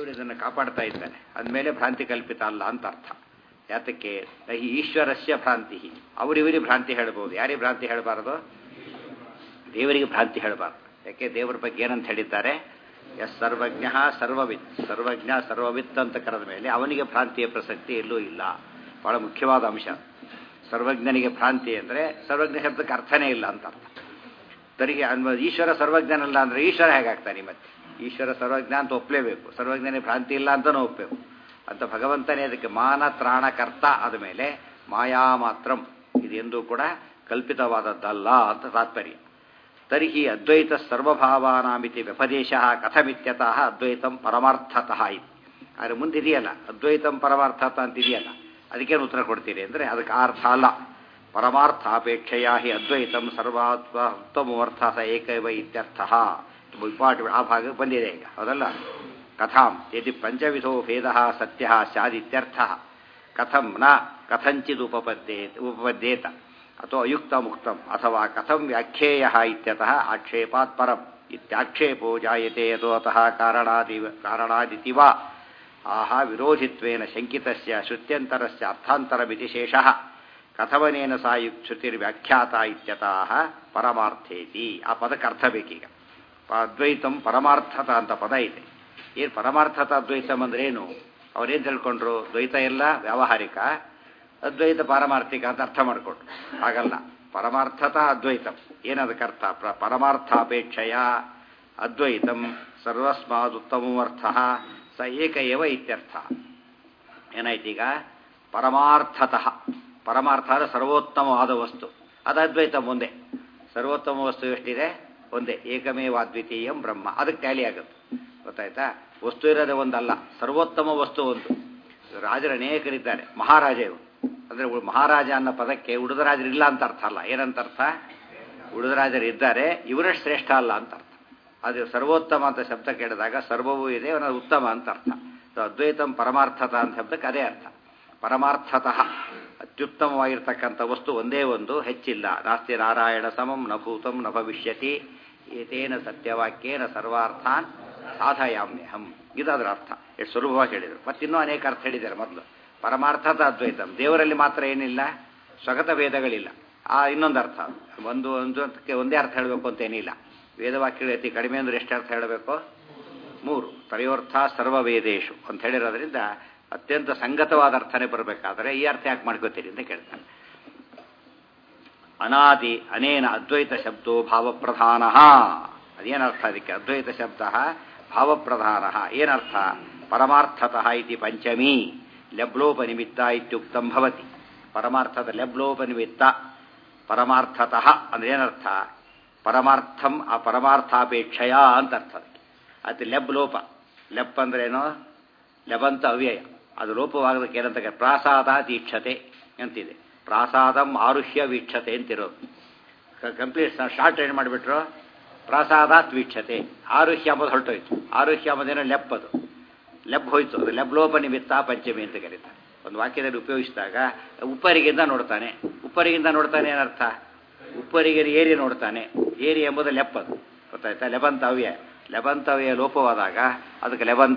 ದೇವರು ಇದನ್ನು ಕಾಪಾಡ್ತಾ ಇದ್ದಾನೆ ಅಂದಮೇಲೆ ಭ್ರಾಂತಿ ಕಲ್ಪಿತ ಅಲ್ಲ ಅಂತ ಅರ್ಥ ಯಾತಕ್ಕೆ ಈ ಈಶ್ವರಸ್ಯ ಭ್ರಾಂತಿ ಅವರಿವರಿಗೆ ಭ್ರಾಂತಿ ಹೇಳ್ಬೋದು ಯಾರಿಗೆ ಭ್ರಾಂತಿ ಹೇಳಬಾರದು ದೇವರಿಗೆ ಭ್ರಾಂತಿ ಹೇಳಬಾರ್ದು ಯಾಕೆ ದೇವರ ಬಗ್ಗೆ ಏನಂತ ಹೇಳಿದ್ದಾರೆ ಎಸ್ ಸರ್ವಜ್ಞ ಸರ್ವವಿತ್ ಸರ್ವಜ್ಞ ಸರ್ವವಿತ್ ಅಂತ ಕರೆದ ಮೇಲೆ ಅವನಿಗೆ ಭ್ರಾಂತಿಯ ಪ್ರಸಕ್ತಿ ಎಲ್ಲೂ ಇಲ್ಲ ಬಹಳ ಮುಖ್ಯವಾದ ಅಂಶ ಸರ್ವಜ್ಞನಿಗೆ ಭ್ರಾಂತಿ ಅಂದರೆ ಸರ್ವಜ್ಞ ಶಬ್ದಕ್ಕೆ ಅರ್ಥನೇ ಇಲ್ಲ ಅಂತ ಅರ್ಥ ತರಿಗೆ ಅನ್ವ ಈಶ್ವರ ಸರ್ವಜ್ಞನಲ್ಲ ಅಂದರೆ ಈಶ್ವರ ಹೇಗಾಗ್ತಾನೆ ಮತ್ತೆ ಈಶ್ವರ ಸರ್ವಜ್ಞ ಅಂತ ಒಪ್ಪಲೇಬೇಕು ಸರ್ವಜ್ಞನಿಗೆ ಭ್ರಾಂತಿ ಇಲ್ಲ ಅಂತಲೂ ಒಪ್ಪಬೇಕು ಅಂತ ಭಗವಂತನೇ ಅದಕ್ಕೆ ಮಾನ ತ್ರಾಣಕರ್ತ ಆದ ಮೇಲೆ ಮಾಯಾ ಮಾತ್ರಂ ಇದೆಂದೂ ಕೂಡ ಕಲ್ಪಿತವಾದದ್ದಲ್ಲ ಅಂತ ತಾತ್ಪರ್ಯ ತರ್ಹಿ ಅದ್ವೈತ ಸರ್ವಭಾವಾನಾಮಿತಿ ವ್ಯಪದೇಶ ಕಥಮಿತ್ಯತಃ ಅದ್ವೈತಂ ಪರಮಾರ್ಥತಃ ಇದು ಆದರೆ ಮುಂದಿದೆಯಲ್ಲ ಅದ್ವೈತಂ ಪರಮಾರ್ಥತ ಅಂತ ಇದೆಯಲ್ಲ ಅದಕ್ಕೇನು ಉತ್ತರ ಕೊಡ್ತೀರಿ ಅಂದರೆ ಅದಕ್ಕೆ ಆ ಅರ್ಥ ಅಲ್ಲ ಪರಮಾರ್ಥಾಪೇಕ್ಷೆಯ ಹಿ ಅದ್ವೈತಂ ಸರ್ವಾತ್ಮ ಉತ್ತಮವರ್ಥ ಸ ಏಕೈವ ಇತ್ಯರ್ಥ ತುಂಬ ಇಂಪಾರ್ಟೆಂಟ್ ಆ ಭಾಗಕ್ಕೆ ಬಂದಿದೆ ಈಗ ಹೌದಲ್ಲ ಕಥಾಂ ಯದಿ ಪಂಚವಿಧೋ ಭೇದ ಸತ್ಯ ಸ್ಯಾದಿತ್ಯರ್ಥ ಕಥಂ ನ ಕಥಂಚಿದ್ ಉಪಪದ್ಯೇ ಉಪಪದ್ಯೇತ ಅಥವಾ ಅಯುಕ್ತ ಮುಕ್ತಂ ಅಥವಾ ಕಥಂ ವ್ಯಾಖ್ಯೇಯ ಇತ್ಯತಃ ಆಕ್ಷೇಪಾತ್ ಪರಂ ಇತ್ಯಾಕ್ಷೇಪೋ ಜಾಯತೆ ಯತೋತಃ ಕಾರಣಾದಿ ಕಾರಣಾದಿತಿ ವಾ ಆಹ ವಿರೋಧಿತ್ವೇನ ಶಂಕಿತಸ್ಯ ಶ್ರುತ್ಯಂತರಸ್ಯ ಅರ್ಥಾಂತರಮಿತಿ ಶೇಷಃ ಕಥವನೇನ ಸಾ ಯುಕ್ ಶ್ರುತಿರ್ವ್ಯಾಖ್ಯಾತ ಇತ್ಯತಃ ಪರಮಾರ್ಥೇತಿ ಆ ಪದಕ್ಕೆ ಅರ್ಥ ಬೇಕೀಗ ಅದ್ವೈತಂ ಪರಮಾರ್ಥತ ಅಂತ ಪದ ಇದೆ ಏನು ಪರಮಾರ್ಥತ ಅದ್ವೈತಂ ಅಂದ್ರೆ ಏನು ಅವ್ರೇನು ತಿಳ್ಕೊಂಡ್ರು ದ್ವೈತ ಎಲ್ಲ ವ್ಯಾವಹಾರಿಕ ಅದ್ವೈತ ಪಾರಮಾರ್ಥಿಕ ಅಂತ ಅರ್ಥ ಮಾಡಿಕೊಟ್ರು ಹಾಗಲ್ಲ ಪರಮಾರ್ಥತ ಅದ್ವೈತಂ ಏನದಕ್ಕೆ ಅರ್ಥ ಪ್ರ- ಪರಮಾರ್ಥಾಪೇಕ್ಷೆಯ ಅದ್ವೈತಂ ಸರ್ವಸ್ಮಾದುತ್ತಮೋರ್ಥ ಸ ಏಕ ಏವ ಇತ್ಯರ್ಥ ಏನಾಯ್ತೀಗ ಪರಮಾರ್ಥತಃ ಪರಮಾರ್ಥ ಅಂದರೆ ಸರ್ವೋತ್ತಮವಾದ ವಸ್ತು ಅದು ಅದ್ವೈತ ಮುಂದೆ ಸರ್ವೋತ್ತಮ ವಸ್ತು ಎಷ್ಟಿದೆ ಒಂದೇ ಏಕಮೇವ ಅದ್ವಿತೀಯಂ ಬ್ರಹ್ಮ ಅದಕ್ಕೆ ಟ್ಯಾಲಿ ಆಗುತ್ತೆ ಗೊತ್ತಾಯ್ತಾ ವಸ್ತು ಇರೋದೇ ಒಂದಲ್ಲ ಸರ್ವೋತ್ತಮ ವಸ್ತು ಒಂದು ರಾಜರು ಅನೇಕರಿದ್ದಾರೆ ಮಹಾರಾಜ ಇವರು ಅಂದರೆ ಮಹಾರಾಜ ಅನ್ನೋ ಪದಕ್ಕೆ ಉಳಿದರಾಜರಿಲ್ಲ ಅಂತ ಅರ್ಥ ಅಲ್ಲ ಏನಂತ ಅರ್ಥ ಉಳಿದರಾಜರು ಇದ್ದಾರೆ ಇವರಷ್ಟು ಶ್ರೇಷ್ಠ ಅಲ್ಲ ಅಂತ ಅರ್ಥ ಅದು ಸರ್ವೋತ್ತಮ ಅಂತ ಶಬ್ದ ಕೇಳಿದಾಗ ಸರ್ವವೂ ಇದೆ ಅವನ ಉತ್ತಮ ಅಂತ ಅರ್ಥ ಸೊ ಅದ್ವೈತಂ ಪರಮಾರ್ಥತ ಅಂತ ಶಬ್ದಕ್ಕೆ ಅದೇ ಅರ್ಥ ಪರಮಾರ್ಥತಃ ಅತ್ಯುತ್ತಮವಾಗಿರ್ತಕ್ಕಂಥ ವಸ್ತು ಒಂದೇ ಒಂದು ಹೆಚ್ಚಿಲ್ಲ ನಾಸ್ತಿ ನಾರಾಯಣ ಸಮಂ ನ ಭೂತಂ ನ ಭವಿಷ್ಯತಿ ಏತೇನ ಸತ್ಯವಾಕ್ಯೇನ ಸರ್ವಾರ್ಥಾನ್ ಸಾಧಯಾಮ್ಯಹಂ ಇದರ ಅರ್ಥ ಎಷ್ಟು ಸುಲಭವಾಗಿ ಹೇಳಿದರು ಮತ್ತಿನ್ನೂ ಅನೇಕ ಅರ್ಥ ಹೇಳಿದ್ದಾರೆ ಮೊದಲು ಪರಮಾರ್ಥತ ಅದ್ವೈತಂ ದೇವರಲ್ಲಿ ಮಾತ್ರ ಏನಿಲ್ಲ ಸ್ವಗತ ಭೇದಗಳಿಲ್ಲ ಆ ಇನ್ನೊಂದು ಅರ್ಥ ಒಂದು ಒಂದು ಅಂತಕ್ಕೆ ಒಂದೇ ಅರ್ಥ ಹೇಳಬೇಕು ಅಂತ ಏನಿಲ್ಲ ವೇದವಾಕ್ಯಗಳು ಅತಿ ಕಡಿಮೆ ಅಂದ್ರೆ ಎಷ್ಟು ಅರ್ಥ ಹೇಳಬೇಕು ಮೂರು ತ್ರಯೋರ್ಥ ಸರ್ವವೇದೇಶು ಅಂತ ಹೇಳಿರೋದ್ರಿಂದ ಅತ್ಯಂತ ಸಂಗತವಾದ ಅರ್ಥನೇ ಬರಬೇಕಾದ್ರೆ ಈ ಅರ್ಥ ಯಾಕೆ ಮಾಡ್ಕೋತೀರಿ ಅಂತ ಕೇಳ್ತಾನೆ ಅನಾದಿ ಅನೇನ ಅದ್ವೈತ ಶಬ್ದೋ ಭಾವಪ್ರಧಾನ ಅದೇನರ್ಥ ಅದಕ್ಕೆ ಅದ್ವೈತ ಶಬ್ದ ಭಾವಪ್ರಧಾನ ಏನರ್ಥ ಪರಮಾರ್ಥತಃ ಇತಿ ಪಂಚಮಿ ಲಬ್ಲೋಪನಿಮಿತ್ತ ಇತ್ಯುಕ್ತಂ ಭವತಿ ಪರಮಾರ್ಥದ ಲಬ್ಲೋಪನಿಮಿತ್ತ ಪರಮಾರ್ಥತಃ ಅಂದ್ರೆ ಏನರ್ಥ ಪರಮಾರ್ಥಂ ಆ ಪರಮಾರ್ಥಾಪೇಕ್ಷೆಯ ಅಂತ ಅರ್ಥ ಅದಕ್ಕೆ ಅದು ಲೆಬ್ ಲೋಪ ಲೆಪ್ ಅಂದ್ರೇನು ಲೆಬಂತ ಅವ್ಯಯ ಅದು ಲೋಪವಾಗೋದಕ್ಕೆ ಏನಂತ ಕರೀತಾರೆ? ಪ್ರಾಸಾದ ದೀಕ್ಷತೆ ಅಂತಿದೆ ಪ್ರಾಸಾದಂ ಆರುಹ್ಯ ವೀಕ್ಷತೆ ಅಂತಿರೋದು ಕಂಪ್ಲೀಟ್ ಶಾರ್ಟ್ ಏನು ಮಾಡಿಬಿಟ್ರು ಪ್ರಾಸಾದಾತ್ ವೀಕ್ಷತೆ ಆರುಹ್ಯ ಅಂಬುದು ಹೊರಟೋಯ್ತು ಆರುಹ್ಯ ಅಂಬುದೇನೋ ಲೆಪ್ ಅದು ಲೆಬ್ ಹೋಯ್ತು ಅದು ಲೆಬ್ ಲೋಪ ನಿಮಿತ್ತ ಪಂಚಮಿ ಅಂತ ಕರೀತಾರೆ ಒಂದು ವಾಕ್ಯದಲ್ಲಿ ಉಪಯೋಗಿಸಿದಾಗ ಉಪ್ಪರಿಗಿಂದ ನೋಡ್ತಾನೆ ಉಪ್ಪರಿಗಿಂದ ನೋಡ್ತಾನೆ ಏನರ್ಥ ಉಪ್ಪರಿಗೆ ಏರಿ ನೋಡ್ತಾನೆ ಏರಿ ಎಂಬುದು ಲೆಪ್ ಅದು ಗೊತ್ತಾಯ್ತಾ ಲೆಬಂತವ್ಯ ಲೆಬಂತವ್ಯ ಲೋಪವಾದಾಗ ಅದಕ್ಕೆ ಲೆಬಂತ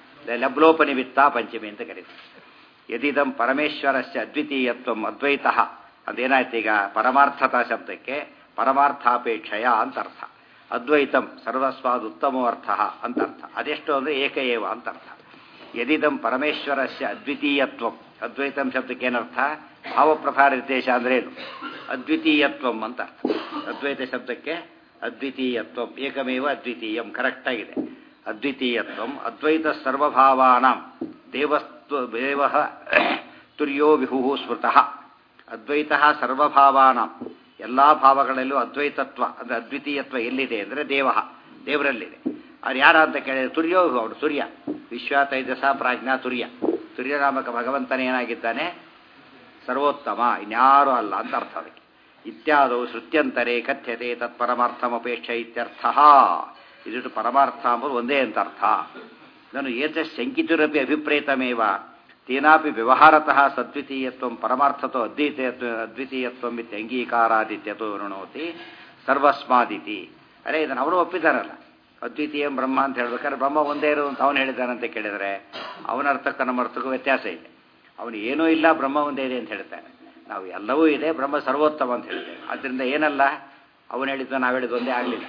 ಲಬ್ಲೋಪ ನಿಮಿತ್ತ ಪಂಚಮಿ ಅಂತ ಕರೀತಾರೆ ಯದಿದಂ ಪರಮೇಶ್ವರಸ್ಯ ಅದ್ವಿತೀಯತ್ವ ಅದ್ವೈತ ಅದೇನಾಯ್ತು ಈಗ ಪರಮಾರ್ಥತಾ ಶಬ್ದಕ್ಕೆ ಪರಮಾರ್ಥಾಪೇಕ್ಷೆಯ ಅಂತ ಅರ್ಥ ಅದ್ವೈತಂ ಸರ್ವಸ್ವಾದ ಉತ್ತಮೋ ಅರ್ಥ ಅಂತ ಅರ್ಥ ಅದೆಷ್ಟು ಅಂದರೆ ಏಕಏವ ಅಂತ ಅರ್ಥ ಯದಿದಂ ಪರಮೇಶ್ವರಸ್ಯ ಅದ್ವಿತೀಯತ್ವಂ ಅದ್ವೈತಂ ಶಬ್ದಕ್ಕೆ ಏನರ್ಥ ಭಾವಪ್ರಭಾರ ನಿರ್ದೇಶ ಅಂದ್ರೇನು ಅದ್ವಿತೀಯತ್ವಂ ಅಂತ ಅರ್ಥ ಅದ್ವೈತ ಶಬ್ದಕ್ಕೆ ಅದ್ವಿತೀಯತ್ವಂ ಏಕಮೇವ ಅದ್ವಿತೀಯಂ ಕರೆಕ್ಟ್ ಆಗಿದೆ ಅದ್ವಿತೀಯತ್ವಂ ಅದ್ವೈತ ಸರ್ವಭಾವಾನಾಂ ದೇವಸ್ತು ದೇವ ತುರ್ಯೋ ವಿಹು ಸ್ಮೃತಃ ಅದ್ವೈತ ಸರ್ವಭಾವಾನಾಂ ಎಲ್ಲ ಭಾವಗಳಲ್ಲೂ ಅದ್ವೈತತ್ವ ಅಂದರೆ ಅದ್ವಿತೀಯತ್ವ ಎಲ್ಲಿದೆ ಅಂದರೆ ದೇವ ದೇವರಲ್ಲಿದೆ ಅವ್ರು ಯಾರ ಅಂತ ಕೇಳಿದ್ರೆ ತುರ್ಯೋ ಅವನು ಸೂರ್ಯ ವಿಶ್ವ ತೈಜಸ ಪ್ರಾಜ್ಞಾ ತುರ್ಯ ತುರ್ಯನಾಮಕ ಭಗವಂತನೇ ಏನಾಗಿದ್ದಾನೆ ಸರ್ವೋತ್ತಮ ಇನ್ಯಾರೂ ಅಲ್ಲ ಅಂತ ಅರ್ಥ ಅದಕ್ಕೆ ಇತ್ಯಾದವು ಶ್ರುತ್ಯಂತರೇ ಕಥ್ಯತೆ ತತ್ಪರಮಾರ್ಥಮಪೇಕ್ಷ ಇತ್ಯರ್ಥ ಇದು ಪರಮಾರ್ಥ ಅಂಬುದು ಒಂದೇ ಅಂತ ಅರ್ಥ ನಾನು ಏತ ಶಂಕಿತುರಪಿ ಅಭಿಪ್ರೇತಮೇವ ತೇನಾಪಿ ವ್ಯವಹಾರತಃ ಸದ್ವಿತೀಯತ್ವ ಪರಮಾರ್ಥತೋ ಅದ್ವಿತೀಯತ್ವ ಅದ್ವಿತೀಯತ್ವ ಇತ್ಯ ಅಂಗೀಕಾರಾದಿತ್ಯತೋ ವೃಣೋತಿ ಸರ್ವಸ್ಮಾದಿತಿ ಅರೆ ಇದನ್ನು ಅವರು ಒಪ್ಪಿದಾರಲ್ಲ ಅದ್ವಿತೀಯ ಬ್ರಹ್ಮ ಅಂತ ಹೇಳ್ಬೇಕಾದ್ರೆ ಬ್ರಹ್ಮ ಒಂದೇ ಇರು ಅಂತ ಅವನು ಹೇಳಿದ್ದಾನಂತ ಕೇಳಿದರೆ ಅವನ ಅರ್ಥಕ್ಕೆ ನಮ್ಮ ಅರ್ಥಕ್ಕೂ ವ್ಯತ್ಯಾಸ ಇದೆ ಅವನು ಏನೂ ಇಲ್ಲ ಬ್ರಹ್ಮ ಒಂದೇ ಇದೆ ಅಂತ ಹೇಳ್ತಾನೆ ನಾವು ಎಲ್ಲವೂ ಇದೆ ಬ್ರಹ್ಮ ಸರ್ವೋತ್ತಮ ಅಂತ ಹೇಳ್ತೇವೆ ಆದ್ದರಿಂದ ಏನಲ್ಲ ಅವನು ಹೇಳಿದ್ದು ನಾವು ಹೇಳಿದ್ದು ಒಂದೇ ಆಗಲಿಲ್ಲ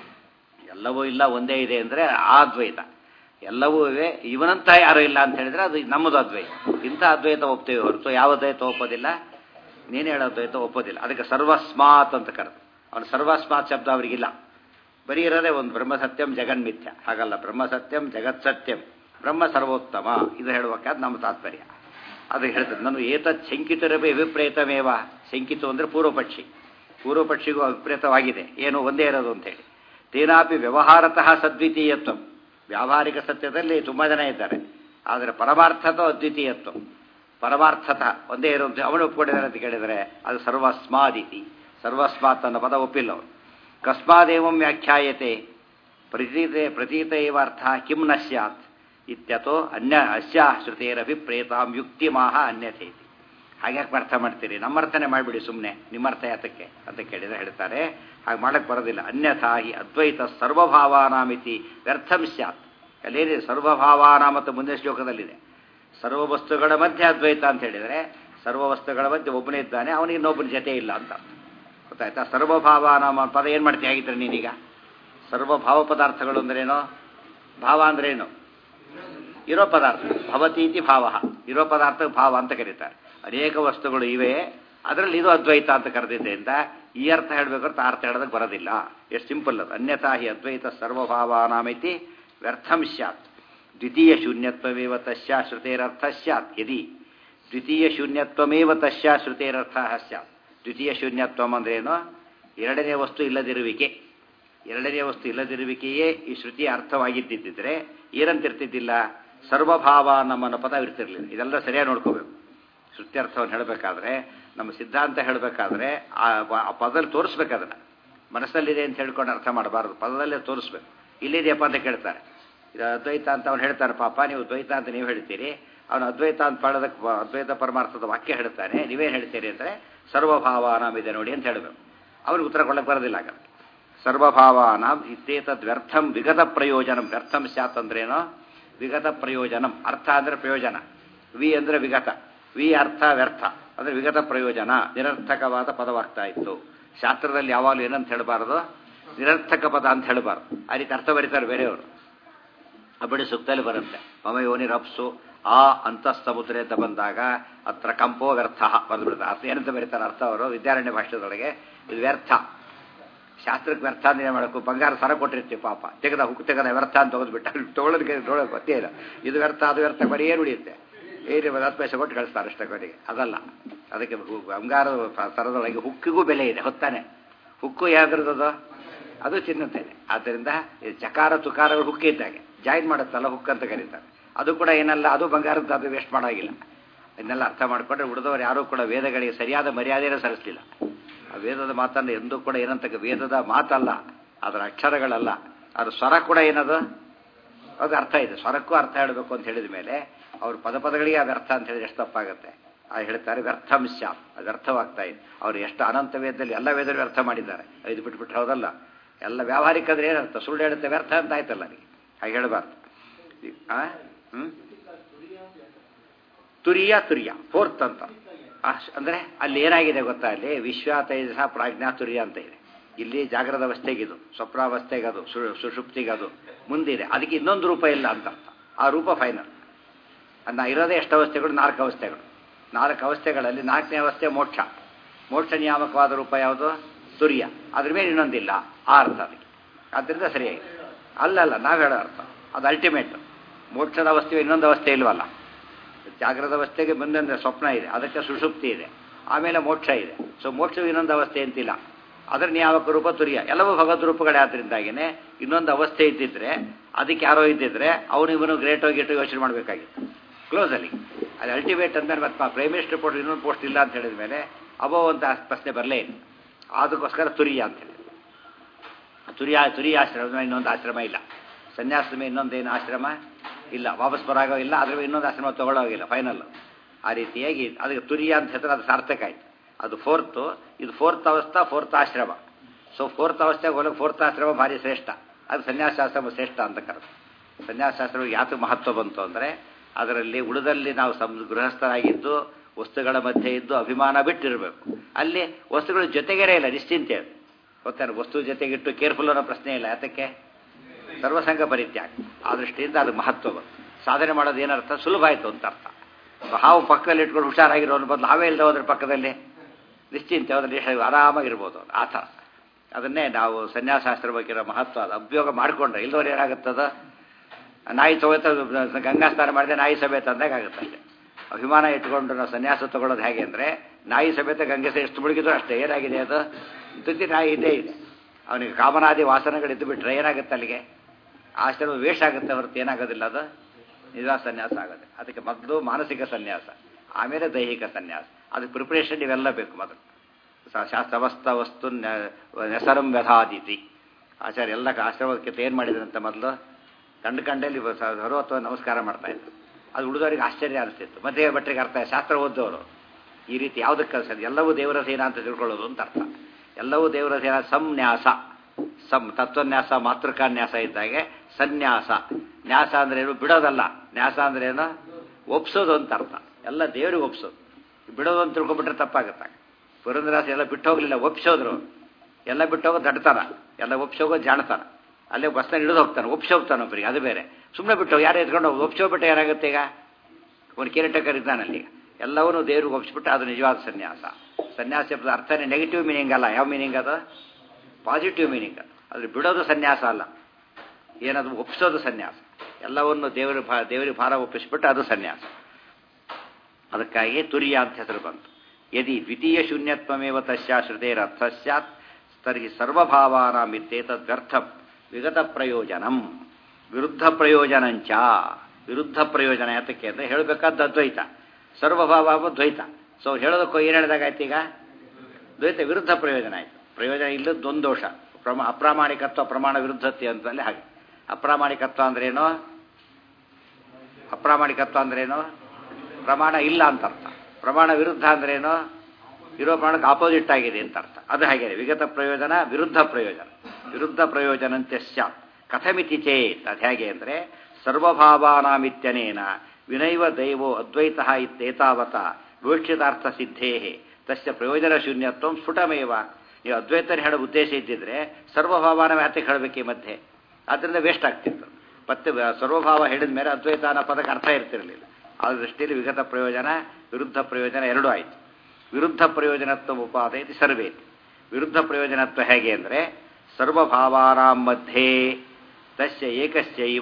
ಎಲ್ಲವೂ ಇಲ್ಲ ಒಂದೇ ಇದೆ ಅಂದರೆ ಆ ಅದ್ವೈತ ಎಲ್ಲವೂ ಇವೆ ಇವನಂತ ಯಾರೂ ಇಲ್ಲ ಅಂತ ಹೇಳಿದ್ರೆ ಅದು ನಮ್ಮದು ಅದ್ವೈತ ಇಂಥ ಅದ್ವೈತ ಒಪ್ತೇವೆ ಹೊರತು ಯಾವ ಅದ್ವೈತ ಒಪ್ಪೋದಿಲ್ಲ ನೀನು ಹೇಳೋ ಅದ್ವೈತ ಒಪ್ಪೋದಿಲ್ಲ ಅದಕ್ಕೆ ಸರ್ವಸ್ಮಾತ್ ಅಂತ ಕರೆದು ಅವನು ಸರ್ವಸ್ಮಾತ್ ಶಬ್ದ ಅವರಿಗಿಲ್ಲ ಬರೀ ಇರೋದೇ ಒಂದು ಬ್ರಹ್ಮ ಸತ್ಯಂ ಜಗನ್ಮಿಥ್ಯ ಹಾಗಲ್ಲ ಬ್ರಹ್ಮ ಸತ್ಯಂ ಜಗತ್ ಸತ್ಯಂ ಬ್ರಹ್ಮ ಸರ್ವೋತ್ತಮ ಇದು ಹೇಳುವಕ್ಕಾದ ನಮ್ಮ ತಾತ್ಪರ್ಯ ಅದು ಹೇಳ್ತದೆ ನಾನು ಏತತ್ ಶಂಕಿತರಬಿ ಅಭಿಪ್ರೇತಮೇವ ಶಂಕಿತು ಅಂದರೆ ಪೂರ್ವಪಕ್ಷಿ ಪೂರ್ವಪಕ್ಷಿಗೂ ಅಭಿಪ್ರೇತವಾಗಿದೆ ಏನು ಒಂದೇ ಇರೋದು ಅಂತೇಳಿ ತೇನಾಪಿ ವ್ಯವಹಾರತಃ ಸದ್ವಿತೀಯತ್ವ ವ್ಯಾವಹಾರಿಕ ಸತ್ಯದಲ್ಲಿ ತುಂಬ ಜನ ಇದ್ದಾರೆ ಆದರೆ ಪರಮಾರ್ಥತೋ ಅದ್ವಿತೀಯತ್ವ ಪರಮಾರ್ಥತ ಒಂದೇ ಇರುವಂತೆ ಅವನು ಒಪ್ಕೊಂಡಿದ್ದಾರೆ ಅಂತ ಕೇಳಿದರೆ ಅದು ಸರ್ವಸ್ಮಾದಿತಿ ಸರ್ವಸ್ಮಾತ್ ಅನ್ನೋ ಪದ ಒಪ್ಪಿಲ್ಲ ಅವನು ಕಸ್ಮಾದೇವಂ ವ್ಯಾಖ್ಯಾಯತೆ ಪ್ರತೀತೆ ಪ್ರತೀತ ಏವ ಅರ್ಥ ಕಿಂ ನ ಸ್ಯಾತ್ ಇತ್ಯತೋ ಅನ್ಯ ಅಸ್ಯಾ ಶ್ರುತೇರಭಿಪ್ರೇತಾಂ ಯುಕ್ತಿಮಾಹ ಅನ್ಯಥೇತಿ ಹಾಗ್ಯಾಕೆ ಅರ್ಥ ಮಾಡ್ತೀರಿ ನಮ್ಮ ಅರ್ಥನೆ ಮಾಡಿಬಿಡಿ ಸುಮ್ಮನೆ ನಿಮ್ಮ ಅರ್ಥ ಯಾತಕ್ಕೆ ಅಂತ ಕೇಳಿದರೆ ಹೇಳ್ತಾರೆ ಹಾಗೆ ಮಾಡಕ್ಕೆ ಬರೋದಿಲ್ಲ ಅನ್ಯಥಾ ಹಿ ಅದ್ವೈತ ಸರ್ವಭಾವಾನಾಮಿತಿ ವ್ಯರ್ಥಂ ಸ್ಯಾತ್ ಅಲ್ಲೇನಿದೆ ಸರ್ವಭಾವಾನ ಮತ್ತು ಮುಂದೆ ಶ್ಲೋಕದಲ್ಲಿದೆ ಸರ್ವ ವಸ್ತುಗಳ ಮಧ್ಯೆ ಅದ್ವೈತ ಅಂತ ಹೇಳಿದರೆ ಸರ್ವ ವಸ್ತುಗಳ ಮಧ್ಯೆ ಒಬ್ಬನೇ ಇದ್ದಾನೆ ಅವನಿಗೆ ಇನ್ನೊಬ್ಬನ ಜೊತೆ ಇಲ್ಲ ಅಂತ ಗೊತ್ತಾಯ್ತಾ ಸರ್ವಭಾವಾನಾಮ ಪದ ಏನು ಮಾಡ್ತೀಯ ಆಗಿದ್ರೆ ನೀನೀಗ ಸರ್ವಭಾವ ಪದಾರ್ಥಗಳು ಅಂದ್ರೇನು ಭಾವ ಅಂದ್ರೇನು ಇರೋ ಪದಾರ್ಥ ಭವತೀತಿ ಭಾವ ಇರೋ ಪದಾರ್ಥ ಭಾವ ಅಂತ ಕರೀತಾರೆ ಅನೇಕ ವಸ್ತುಗಳು ಇವೆ ಅದರಲ್ಲಿ ಇದು ಅದ್ವೈತ ಅಂತ ಕರೆದಿದ್ದರಿಂದ ಈ ಅರ್ಥ ಹೇಳಬೇಕಾದ್ರೆ ಆ ಅರ್ಥ ಹೇಳೋದಕ್ಕೆ ಬರೋದಿಲ್ಲ ಎಷ್ಟು ಸಿಂಪಲ್ ಅದು ಅನ್ಯಥಾ ಹಿ ಅದ್ವೈತ ಸರ್ವಭಾವಾನಾಮಿತಿ ವ್ಯರ್ಥಂ ಸ್ಯಾತ್ ದ್ವಿತೀಯ ಶೂನ್ಯತ್ವಮೇವ ತಸ್ಯ ಶ್ರುತೇರರ್ಥ ಸ್ಯಾತ್ ಯದಿ ದ್ವಿತೀಯ ಶೂನ್ಯತ್ವಮೇವ ತಸ್ಯ ಶ್ರುತೇರರ್ಥ ಸ್ಯಾತ್ ದ್ವಿತೀಯ ಶೂನ್ಯತ್ವಂ ಅಂದ್ರೇನು ಎರಡನೇ ವಸ್ತು ಇಲ್ಲದಿರುವಿಕೆ ಎರಡನೇ ವಸ್ತು ಇಲ್ಲದಿರುವಿಕೆಯೇ ಈ ಶ್ರುತಿಯ ಅರ್ಥವಾಗಿದ್ದಿದ್ದರೆ ಏನಂತಿರ್ತಿದ್ದಿಲ್ಲ ಸರ್ವಭಾವ ನಮ್ಮನ್ನ ಪದ ಇರ್ತಿರ್ಲಿಲ್ಲ ಇದೆಲ್ಲ ಸರಿಯಾಗಿ ನೋಡ್ಕೋಬೇಕು ಶ್ರುತ್ಯರ್ಥವನ್ನು ಹೇಳಬೇಕಾದ್ರೆ ನಮ್ಮ ಸಿದ್ಧಾಂತ ಹೇಳಬೇಕಾದ್ರೆ ಆ ಆ ಪದದಲ್ಲಿ ತೋರಿಸ್ಬೇಕದನ್ನ ಮನಸ್ಸಲ್ಲಿದೆ ಅಂತ ಹೇಳ್ಕೊಂಡು ಅರ್ಥ ಮಾಡಬಾರ್ದು ಪದದಲ್ಲೇ ತೋರಿಸ್ಬೇಕು ಇಲ್ಲಿದೆಯಪ್ಪ ಅಂತ ಕೇಳ್ತಾರೆ ಇದು ಅದ್ವೈತ ಅಂತ ಅವ್ನು ಹೇಳ್ತಾನೆ ಪಾಪ ನೀವು ದ್ವೈತ ಅಂತ ನೀವು ಹೇಳ್ತೀರಿ ಅವನು ಅದ್ವೈತ ಅಂತ ಮಾಡೋದಕ್ಕೆ ಅದ್ವೈತ ಪರಮಾರ್ಥದ ವಾಕ್ಯ ಹೇಳ್ತಾನೆ ನೀವೇನು ಹೇಳ್ತೀರಿ ಅಂದರೆ ಸರ್ವಭಾವಾನಾಮಿದೆ ನೋಡಿ ಅಂತ ಹೇಳಬೇಕು ಅವ್ರಿಗೆ ಉತ್ತರ ಕೊಡಕ್ಕೆ ಬರೋದಿಲ್ಲ ಹಾಗಾದ್ರೆ ಸರ್ವಭಾವಾನಾಂ ಇತ್ತೇತದ್ ವ್ಯರ್ಥಂ ವಿಗತ ಪ್ರಯೋಜನಂ ವ್ಯರ್ಥಂ ಸ್ಯಾತ್ ಅಂದ್ರೇನೋ ವಿಗತ ಪ್ರಯೋಜನಂ ಅರ್ಥ ಅಂದರೆ ಪ್ರಯೋಜನ ವಿ ಅಂದರೆ ವಿಗತ ವಿ ಅರ್ಥ ವ್ಯರ್ಥ ಅಂದರೆ ವಿಗತ ಪ್ರಯೋಜನ ನಿರರ್ಥಕವಾದ ಪದವಾಗ್ತಾ ಇತ್ತು ಶಾಸ್ತ್ರದಲ್ಲಿ ಯಾವಾಗಲೂ ಏನಂತ ಹೇಳಬಾರದು ನಿರರ್ಥಕ ಪದ ಅಂತ ಹೇಳಬಾರ್ದು ಆ ರೀತಿ ಅರ್ಥ ಬರೀತಾರೆ ಬೇರೆಯವರು ಅಬ್ಬಡಿ ಸುತ್ತಲ್ಲಿ ಬರುತ್ತೆ ಮಮ ಯೋನಿ ರಪ್ಸು ಆ ಅಂತಸ್ತಮುದ್ರೆ ಅಂತ ಬಂದಾಗ ಅತ್ರ ಕಂಪೋ ವ್ಯರ್ಥ ಬರೆದ್ಬಿಡ್ತಾರೆ ಅರ್ಥ ಏನಂತ ಬರೀತಾರೆ ಅರ್ಥ ಅವರು ವಿದ್ಯಾರಣ್ಯ ಭಾಷೆದೊಳಗೆ ಇದು ವ್ಯರ್ಥ ಶಾಸ್ತ್ರಕ್ಕೆ ವ್ಯರ್ಥ ಅಂದ್ರೆ ಮಾಡಬೇಕು ಬಂಗಾರ ಸರ ಕೊಟ್ಟಿರ್ತೀವಿ ಪಾಪ ತೆಗೆದ ಹುಕ್ಕು ತೆಗೆದ ವ್ಯರ್ಥ ಅಂತ ತೆಗೆದುಬಿಟ್ಟ ತೊಗೊಳೋದಕ್ಕೆ ತೊಗೊಳೋದು ಗೊತ್ತೇ ಇಲ್ಲ ಇದು ವ್ಯರ್ಥ ಅದು ವ್ಯರ್ಥ ಬರೀ ಏನು ಉಳಿಯುತ್ತೆ ಏರಿ ಹತ್ತು ಪೈಸೆ ಕೊಟ್ಟು ಕಳಿಸ್ತಾರೆ ಅಷ್ಟೇ ಕೊನೆಗೆ ಅದಲ್ಲ ಅದಕ್ಕೆ ಹು- ಬಂಗಾರದ ಸರದೊಳಗೆ ಹುಕ್ಕಿಗೂ ಬೆಲೆ ಇದೆ ಹೊತ್ತಾನೆ ಹುಕ್ಕು ಯಾವ್ದ್ರದ್ದು ಅದು ಚಿನ್ನದ್ದೇನೆ ಆದ್ದರಿಂದ ಈ ಚಕಾರ ತುಕಾರಗಳು ಹುಕ್ಕಿ ಇದ್ದಾಗೆ ಜಾಯಿನ್ ಮಾಡುತ್ತಲ್ಲ ಹುಕ್ ಅಂತ ಕರೀತಾರೆ ಅದು ಕೂಡ ಏನಲ್ಲ ಅದು ಬಂಗಾರದ್ದು ಅದು ವೇಸ್ಟ್ ಮಾಡೋಗಿಲ್ಲ ಇದನ್ನೆಲ್ಲ ಅರ್ಥ ಮಾಡಿಕೊಂಡ್ರೆ ಉಳಿದವರು ಯಾರೂ ಕೂಡ ವೇದಗಳಿಗೆ ಸರಿಯಾದ ಮರ್ಯಾದೆಯನ್ನು ಸಲ್ಲಿಸಲಿಲ್ಲ ಆ ವೇದದ ಮಾತನ್ನು ಎಂದೂ ಕೂಡ ಏನಂತ ವೇದದ ಮಾತಲ್ಲ ಅದರ ಅಕ್ಷರಗಳಲ್ಲ ಅದು ಸ್ವರ ಕೂಡ ಏನದು ಅದು ಅರ್ಥ ಇದೆ ಸ್ವರಕ್ಕೂ ಅರ್ಥ ಹೇಳಬೇಕು ಅಂತ ಹೇಳಿದ ಮೇಲೆ ಅವ್ರ ಪದ ಪದಗಳಿಗೆ ಅದು ಅರ್ಥ ಅಂತ ಹೇಳಿದ್ರೆ ಎಷ್ಟು ತಪ್ಪಾಗುತ್ತೆ ಆ ಹೇಳ್ತಾರೆ ವ್ಯರ್ಥಂಶ ಅದು ಅರ್ಥವಾಗ್ತಾ ಇದೆ ಅವರು ಎಷ್ಟು ಅನಂತ ವೇದದಲ್ಲಿ ಎಲ್ಲ ವೇದಗಳು ಅರ್ಥ ಮಾಡಿದ್ದಾರೆ ಐದು ಬಿಟ್ಬಿಟ್ರೆ ಹೌದಲ್ಲ ಎಲ್ಲ ವ್ಯಾವಹಾರಿಕ ಅಂದ್ರೆ ಏನರ್ಥ ಸುಳ್ಳು ಹೇಳುತ್ತೆ ವ್ಯರ್ಥ ಅಂತ ಆಯ್ತಲ್ಲ ನನಗೆ ಹಾಗೆ ಹೇಳಬಾರ್ದು ಆ ಹ್ಮ್ ತುರಿಯ ತುರಿಯ ಫೋರ್ತ್ ಅಂತ ಅಶ್- ಅಂದ್ರೆ ಅಲ್ಲಿ ಏನಾಗಿದೆ ಗೊತ್ತಾ ಅಲ್ಲಿ ವಿಶ್ವ ತೈಜಸ ಪ್ರಾಜ್ಞಾ ತುರಿಯ ಅಂತ ಇದೆ ಇಲ್ಲಿ ಜಾಗ್ರದ ಅವಸ್ಥೆಗಿದು ಸ್ವಪ್ನಾವಸ್ಥೆಗದು ಸು- ಸುಷುಪ್ತಿಗದು ಮುಂದಿದೆ ಅದಕ್ಕೆ ಇನ್ನೊಂದು ರೂಪ ಇಲ್ಲ ಅಂತ ಅರ್ಥ ಆ ರೂಪ ಫೈನಲ್ ಅನ್ನ ಇರೋದೇ ಎಷ್ಟು ಅವಸ್ಥೆಗಳು ನಾಲ್ಕು ಅವಸ್ಥೆಗಳು ನಾಲ್ಕು ಅವಸ್ಥೆಗಳಲ್ಲಿ ನಾಲ್ಕನೇ ಅವಸ್ಥೆ ಮೋಕ್ಷ ಮೋಕ್ಷ ನಿಯಾಮಕವಾದ ರೂಪ ಯಾವುದು ತುರ್ಯ ಅದ್ರ ಮೇಲೆ ಇನ್ನೊಂದಿಲ್ಲ ಆ ಅರ್ಥ ಅದಕ್ಕೆ ಆದ್ದರಿಂದ ಸರಿಯಾಗಿ ಅಲ್ಲಲ್ಲ ನಾವು ಹೇಳೋ ಅರ್ಥ ಅದು ಅಲ್ಟಿಮೇಟ್ ಮೋಕ್ಷದ ಅವಸ್ಥೆ ಇನ್ನೊಂದು ಅವಸ್ಥೆ ಇಲ್ವಲ್ಲ ಜಾಗ್ರದ ಅವಸ್ಥೆಗೆ ಮುಂದೊಂದು ಸ್ವಪ್ನ ಇದೆ ಅದಕ್ಕೆ ಸುಷುಪ್ತಿ ಇದೆ ಆಮೇಲೆ ಮೋಕ್ಷ ಇದೆ ಸೊ ಮೋಕ್ಷವು ಇನ್ನೊಂದು ಅವಸ್ಥೆ ಅಂತಿಲ್ಲ ಅದರ ನಿಯಾಮಕ ರೂಪ ತುರ್ಯ ಎಲ್ಲವೂ ಭಗವದ್ ರೂಪಗಳೇ ಆದ್ರಿಂದಾಗಿನೇ ಇನ್ನೊಂದು ಅವಸ್ಥೆ ಇದ್ದಿದ್ರೆ ಅದಕ್ಕೆ ಯಾರೋ ಇದ್ದಿದ್ರೆ ಅವನು ಇವನು ಗ್ರೇಟೋ ಗೇಟೋ ಯೋಚನೆ ಮಾಡಬೇಕಾಗಿತ್ತು ಕ್ಲೋಸ್ ಅಲ್ಲಿ ಅದು ಅಲ್ಟಿಮೇಟ್ ಅಂದ್ಮೇಲೆ ಮತ್ತೆ ಪ್ರೈಮ್ ಮಿನಿಸ್ಟರ್ ಪೋಸ್ಟ್ ಇನ್ನೊಂದು ಪೋಸ್ಟ್ ಇಲ್ಲ ಅಂತ ಹೇಳಿದ ಮೇಲೆ ಅಬೋ ಅಂತ ಪ್ರಶ್ನೆ ಬರಲೇ ಇಲ್ಲ ಅದಕ್ಕೋಸ್ಕರ ತುರಿಯ ಅಂತ ಹೇಳಿ ತುರಿಯ ತುರಿಯ ಆಶ್ರಮ ಇನ್ನೊಂದು ಆಶ್ರಮ ಇಲ್ಲ ಸನ್ಯಾಸಮೇ ಇನ್ನೊಂದೇನು ಆಶ್ರಮ ಇಲ್ಲ ವಾಪಸ್ ಬರಾಗೋ ಇಲ್ಲ ಅದ್ರ ಇನ್ನೊಂದು ಆಶ್ರಮ ತಗೊಳ್ಳೋಗಿಲ್ಲ ಫೈನಲ್ ಆ ರೀತಿಯಾಗಿ ಅದಕ್ಕೆ ತುರಿಯ ಅಂತ ಹೇಳಿದ್ರೆ ಅದು ಸಾರ್ಥಕ ಆಯ್ತು ಅದು ಫೋರ್ತು ಇದು ಫೋರ್ತ್ ಅವಸ್ಥಾ ಫೋರ್ತ್ ಆಶ್ರಮ ಸೊ ಫೋರ್ತ್ ಅವಸ್ಥೆಗೆ ಹೋಗಕ್ಕೆ ಫೋರ್ತ್ ಆಶ್ರಮ ಭಾರಿ ಶ್ರೇಷ್ಠ ಅದು ಸನ್ಯಾಸಶಾಸ್ತ್ರ ಶ್ರೇಷ್ಠ ಅಂತ ಕರೆದು ಸನ್ಯಾಸಶಾಸ್ತ್ರ ಯಾತು ಮಹತ್ವ ಬಂತು ಅಂದರೆ ಅದರಲ್ಲಿ ಉಳಿದಲ್ಲಿ ನಾವು ಸಂ ಗೃಹಸ್ಥರಾಗಿದ್ದು ವಸ್ತುಗಳ ಮಧ್ಯೆ ಇದ್ದು ಅಭಿಮಾನ ಬಿಟ್ಟಿರಬೇಕು ಅಲ್ಲಿ ವಸ್ತುಗಳ ಜೊತೆಗೇನೇ ಇಲ್ಲ ನಿಶ್ಚಿಂತೆ ಅದು ಗೊತ್ತಾನೆ ವಸ್ತು ಜೊತೆಗಿಟ್ಟು ಕೇರ್ಫುಲ್ ಅನ್ನೋ ಪ್ರಶ್ನೆ ಇಲ್ಲ ಯಾತಕ್ಕೆ ಸರ್ವಸಂಗ ಪರಿತ್ಯಾಗ ಆ ದೃಷ್ಟಿಯಿಂದ ಅದು ಮಹತ್ವ ಬಂತು ಸಾಧನೆ ಮಾಡೋದು ಏನರ್ಥ ಸುಲಭ ಆಯಿತು ಅಂತ ಅರ್ಥ ಹಾವು ಪಕ್ಕದಲ್ಲಿ ಇಟ್ಕೊಂಡು ಹುಷಾರಾಗಿರೋನು ಬದಲು ಹಾವೇ ಇಲ್ಲದೆ ಹೋದ್ರ ಪಕ್ಕದಲ್ಲಿ ನಿಶ್ಚಿಂತೆ ಹೋದ್ರೆ ಆರಾಮಾಗಿರ್ಬೋದು ಆ ಥರ ಅದನ್ನೇ ನಾವು ಸನ್ಯಾಸಾಸ್ತ್ರ ಬಗ್ಗೆ ಮಹತ್ವ ಅದು ಅಭ್ಯೋಗ ಮಾಡಿಕೊಂಡ್ರೆ ಇಲ್ದವ್ರು ಏನಾಗುತ್ತದ ನಾಯಿ ಸಮೇತ ಗಂಗಾ ಸ್ನಾನ ಮಾಡಿದೆ ನಾಯಿ ಸಮೇತ ಅಂದಾಗ ಆಗುತ್ತೆ ಅಷ್ಟೇ ಅಭಿಮಾನ ಇಟ್ಕೊಂಡು ನಾವು ಸನ್ಯಾಸ ತಗೊಳ್ಳೋದು ಹೇಗೆ ಅಂದರೆ ನಾಯಿ ಸಮೇತ ಗಂಗೆ ಸಹ ಎಷ್ಟು ಮುಳುಗಿದ್ರು ಅಷ್ಟೇ ಏನಾಗಿದೆ ಅದು ತುತಿ ನಾಯಿ ಇದ್ದೇ ಇದೆ ಅವನಿಗೆ ಕಾಮನಾದಿ ವಾಸನೆಗಳಿದ್ದು ಬಿಟ್ರೆ ಏನಾಗುತ್ತೆ ಅಲ್ಲಿಗೆ ಆಶ್ರಮ ವೇಷ ಆಗುತ್ತೆ ಹೊರತು ಏನಾಗೋದಿಲ್ಲ ಅದು ನಿಜ ಸನ್ಯಾಸ ಆಗುತ್ತೆ ಅದಕ್ಕೆ ಮೊದಲು ಮಾನಸಿಕ ಸನ್ಯಾಸ ಆಮೇಲೆ ದೈಹಿಕ ಸನ್ಯಾಸ ಅದಕ್ಕೆ ಪ್ರಿಪ್ರೇಷನ್ ಇವೆಲ್ಲ ಬೇಕು ಮೊದಲು ಶಾಸ್ತ್ರವಸ್ತ ವಸ್ತು ನೆಸರಂ ವ್ಯಧಾದಿತಿ ಆಚಾರ್ಯ ಎಲ್ಲ ಆಶ್ರಮಕ್ಕೆ ಏನು ಮಾಡಿದ್ರಂತ ಮೊದಲು ಕಂಡು ಕಂಡಲ್ಲಿ ಸರ್ವತ್ವ ನಮಸ್ಕಾರ ಮಾಡ್ತಾ ಇದ್ರು ಅದು ಉಳಿದವರಿಗೆ ಆಶ್ಚರ್ಯ ಅನಿಸ್ತಿತ್ತು ಮತ್ತೆ ಭಟ್ರಿಗೆ ಅರ್ಥ ಶಾಸ್ತ್ರ ಓದ್ದವರು ಈ ರೀತಿ ಯಾವುದಕ್ಕೆ ಸರಿ ಎಲ್ಲವೂ ದೇವರ ಸೇನ ಅಂತ ತಿಳ್ಕೊಳ್ಳೋದು ಅಂತ ಅರ್ಥ ಎಲ್ಲವೂ ದೇವರ ಸೇನ ಸಂನ್ಯಾಸ ಸಂ ತತ್ವನ್ಯಾಸ ಮಾತೃಕಾನ್ಯಾಸ ಇದ್ದಾಗೆ ಸನ್ಯಾಸ ನ್ಯಾಸ ಅಂದ್ರೆ ಏನು ಬಿಡೋದಲ್ಲ ನ್ಯಾಸ ಅಂದ್ರೆ ಏನು ಒಪ್ಸೋದು ಅಂತ ಅರ್ಥ ಎಲ್ಲ ದೇವರಿಗೆ ಒಪ್ಸೋದು ಬಿಡೋದು ಅಂತ ತಿಳ್ಕೊಂಡ್ಬಿಟ್ರೆ ತಪ್ಪಾಗುತ್ತೆ ಪುರಂದ್ರಾಸ ಎಲ್ಲ ಬಿಟ್ಟು ಹೋಗ್ಲಿಲ್ಲ ಒಪ್ಸೋದ್ರು ಎಲ್ಲ ಬಿಟ್ಟು ಹೋಗೋದು ದಡ್ತಾನ ಎಲ್ಲ ಒಪ್ಸೋಗೋದು ಜಾಣ್ತಾನ ಅಲ್ಲೇ ಬಸ್ನಲ್ಲಿ ಹಿಡಿದು ಹೋಗ್ತಾನೆ ಒಪ್ಸಿ ಹೋಗ್ತಾನೆ ಒಬ್ಬರಿಗೆ ಅದು ಬೇರೆ ಸುಮ್ಮನೆ ಬಿಟ್ಟು ಯಾರು ಎತ್ಕೊಂಡು ಒಪ್ಸಿ ಹೋಗ್ಬಿಟ್ಟು ಏನಾಗುತ್ತೆ ಈಗ ಒಂದು ಕಿರೀಟಕರ್ ಇದ್ದಾನಲ್ಲಿ ಈಗ ಎಲ್ಲವನ್ನೂ ದೇವ್ರಿಗೆ ಒಪ್ಪಿಸ್ಬಿಟ್ಟು ಅದು ನಿಜವಾದ ಸನ್ಯಾಸ ಸನ್ಯಾಸ ಶಬ್ದ ಅರ್ಥನೇ ನೆಗೆಟಿವ್ ಮೀನಿಂಗ್ ಅಲ್ಲ ಯಾವ ಮೀನಿಂಗ್ ಅದು ಪಾಸಿಟಿವ್ ಮೀನಿಂಗ್ ಅದು ಅದ್ರ ಬಿಡೋದು ಸನ್ಯಾಸ ಅಲ್ಲ ಏನದು ಒಪ್ಪಿಸೋದು ಸನ್ಯಾಸ ಎಲ್ಲವನ್ನು ದೇವರ ಭಾ ದೇವರಿಗೆ ಭಾರ ಒಪ್ಪಿಸ್ಬಿಟ್ಟು ಅದು ಸನ್ಯಾಸ ಅದಕ್ಕಾಗಿ ತುರಿಯ ಅಂತ ಹೆಸರು ಬಂತು ಯದಿ ದ್ವಿತೀಯ ಶೂನ್ಯತ್ವಮೇವ ತಸ್ಯ ಶ್ರುತೇರರ್ಥ ಸ್ಯಾತ್ ತರ್ಹಿ ಸರ್ವಭಾವಾನಾಮಿತ್ತೇತದ್ವ್ಯರ್ಥಂ ವಿಗತ ಪ್ರಯೋಜನಂ ವಿರುದ್ಧ ಪ್ರಯೋಜನಂಚ ವಿರುದ್ಧ ಪ್ರಯೋಜನ ಯಾತಕ್ಕೆ ಅಂದರೆ ಹೇಳಬೇಕಾದ ಅದ್ವೈತ ಸರ್ವಭಾವ ದ್ವೈತ ಸೊ ಹೇಳೋದಕ್ಕೂ ಏನು ಹೇಳಿದಾಗಾಯ್ತು ಈಗ ದ್ವೈತ ವಿರುದ್ಧ ಪ್ರಯೋಜನ ಆಯಿತು ಪ್ರಯೋಜನ ಇಲ್ಲದೊಂದು ದೋಷ ಪ್ರಮಾ ಅಪ್ರಾಮಾಣಿಕತ್ವ ಪ್ರಮಾಣ ವಿರುದ್ಧತೆ ಅಂತಲೇ ಹಾಗೆ ಅಪ್ರಾಮಾಣಿಕತ್ವ ಅಂದ್ರೇನು ಅಪ್ರಾಮಾಣಿಕತ್ವ ಅಂದ್ರೇನು ಪ್ರಮಾಣ ಇಲ್ಲ ಅಂತ ಅರ್ಥ ಪ್ರಮಾಣ ವಿರುದ್ಧ ಅಂದ್ರೇನು ಇರೋ ಪ್ರಮಾಣಕ್ಕೆ ಆಪೋಸಿಟ್ ಆಗಿದೆ ಅಂತ ಅರ್ಥ ಅದು ಹಾಗೆ ವಿಗತ ಪ್ರಯೋಜನ ವಿರುದ್ಧ ಪ್ರಯೋಜನ ವಿರುದ್ಧ ಪ್ರಯೋಜನಂತೆ ಸ್ಯಾತ್ ಕಥಮಿತಿ ಚೇತ್ ಅದು ಹೇಗೆ ಅಂದರೆ ಸರ್ವಭಾವಾನಾಮಿತ್ಯನೇನ ವಿನೈವ ದೈವೋ ಅದ್ವೈತ ಇತ್ತೇತಾವತ ವಿವಕ್ಷಿತಾರ್ಥ ಸಿದ್ಧೇ ತಸ್ಯ ಪ್ರಯೋಜನ ಶೂನ್ಯತ್ವ ಸ್ಫುಟಮೇವ ನೀವು ಅದ್ವೈತನ ಹೇಳೋ ಉದ್ದೇಶ ಇದ್ದಿದ್ರೆ ಸರ್ವಭಾವನ ವ್ಯಾತಿಗೆ ಹೇಳಬೇಕು ಈ ಮಧ್ಯೆ ಆದ್ದರಿಂದ ವೇಸ್ಟ್ ಆಗ್ತಿತ್ತು ಮತ್ತೆ ಸರ್ವಭಾವ ಹೇಳಿದ ಮೇಲೆ ಅದ್ವೈತ ಅನ್ನೋ ಪದಕ್ಕೆ ಅರ್ಥ ಇರ್ತಿರಲಿಲ್ಲ ಆ ದೃಷ್ಟಿಯಲ್ಲಿ ವಿಗತ ಪ್ರಯೋಜನ ವಿರುದ್ಧ ಪ್ರಯೋಜನ ಎರಡೂ ಆಯಿತು ವಿರುದ್ಧ ಪ್ರಯೋಜನತ್ವ ಉಪಾದಯತಿ ಸರ್ವೇತಿ ವಿರುದ್ಧ ಪ್ರಯೋಜನತ್ವ ಹೇಗೆ ಅಂದರೆ ಸರ್ವಭಾವಾನಾಂ ಮಧ್ಯೆ ತಸ್ಯ ಏಕಸ್ಯೈವ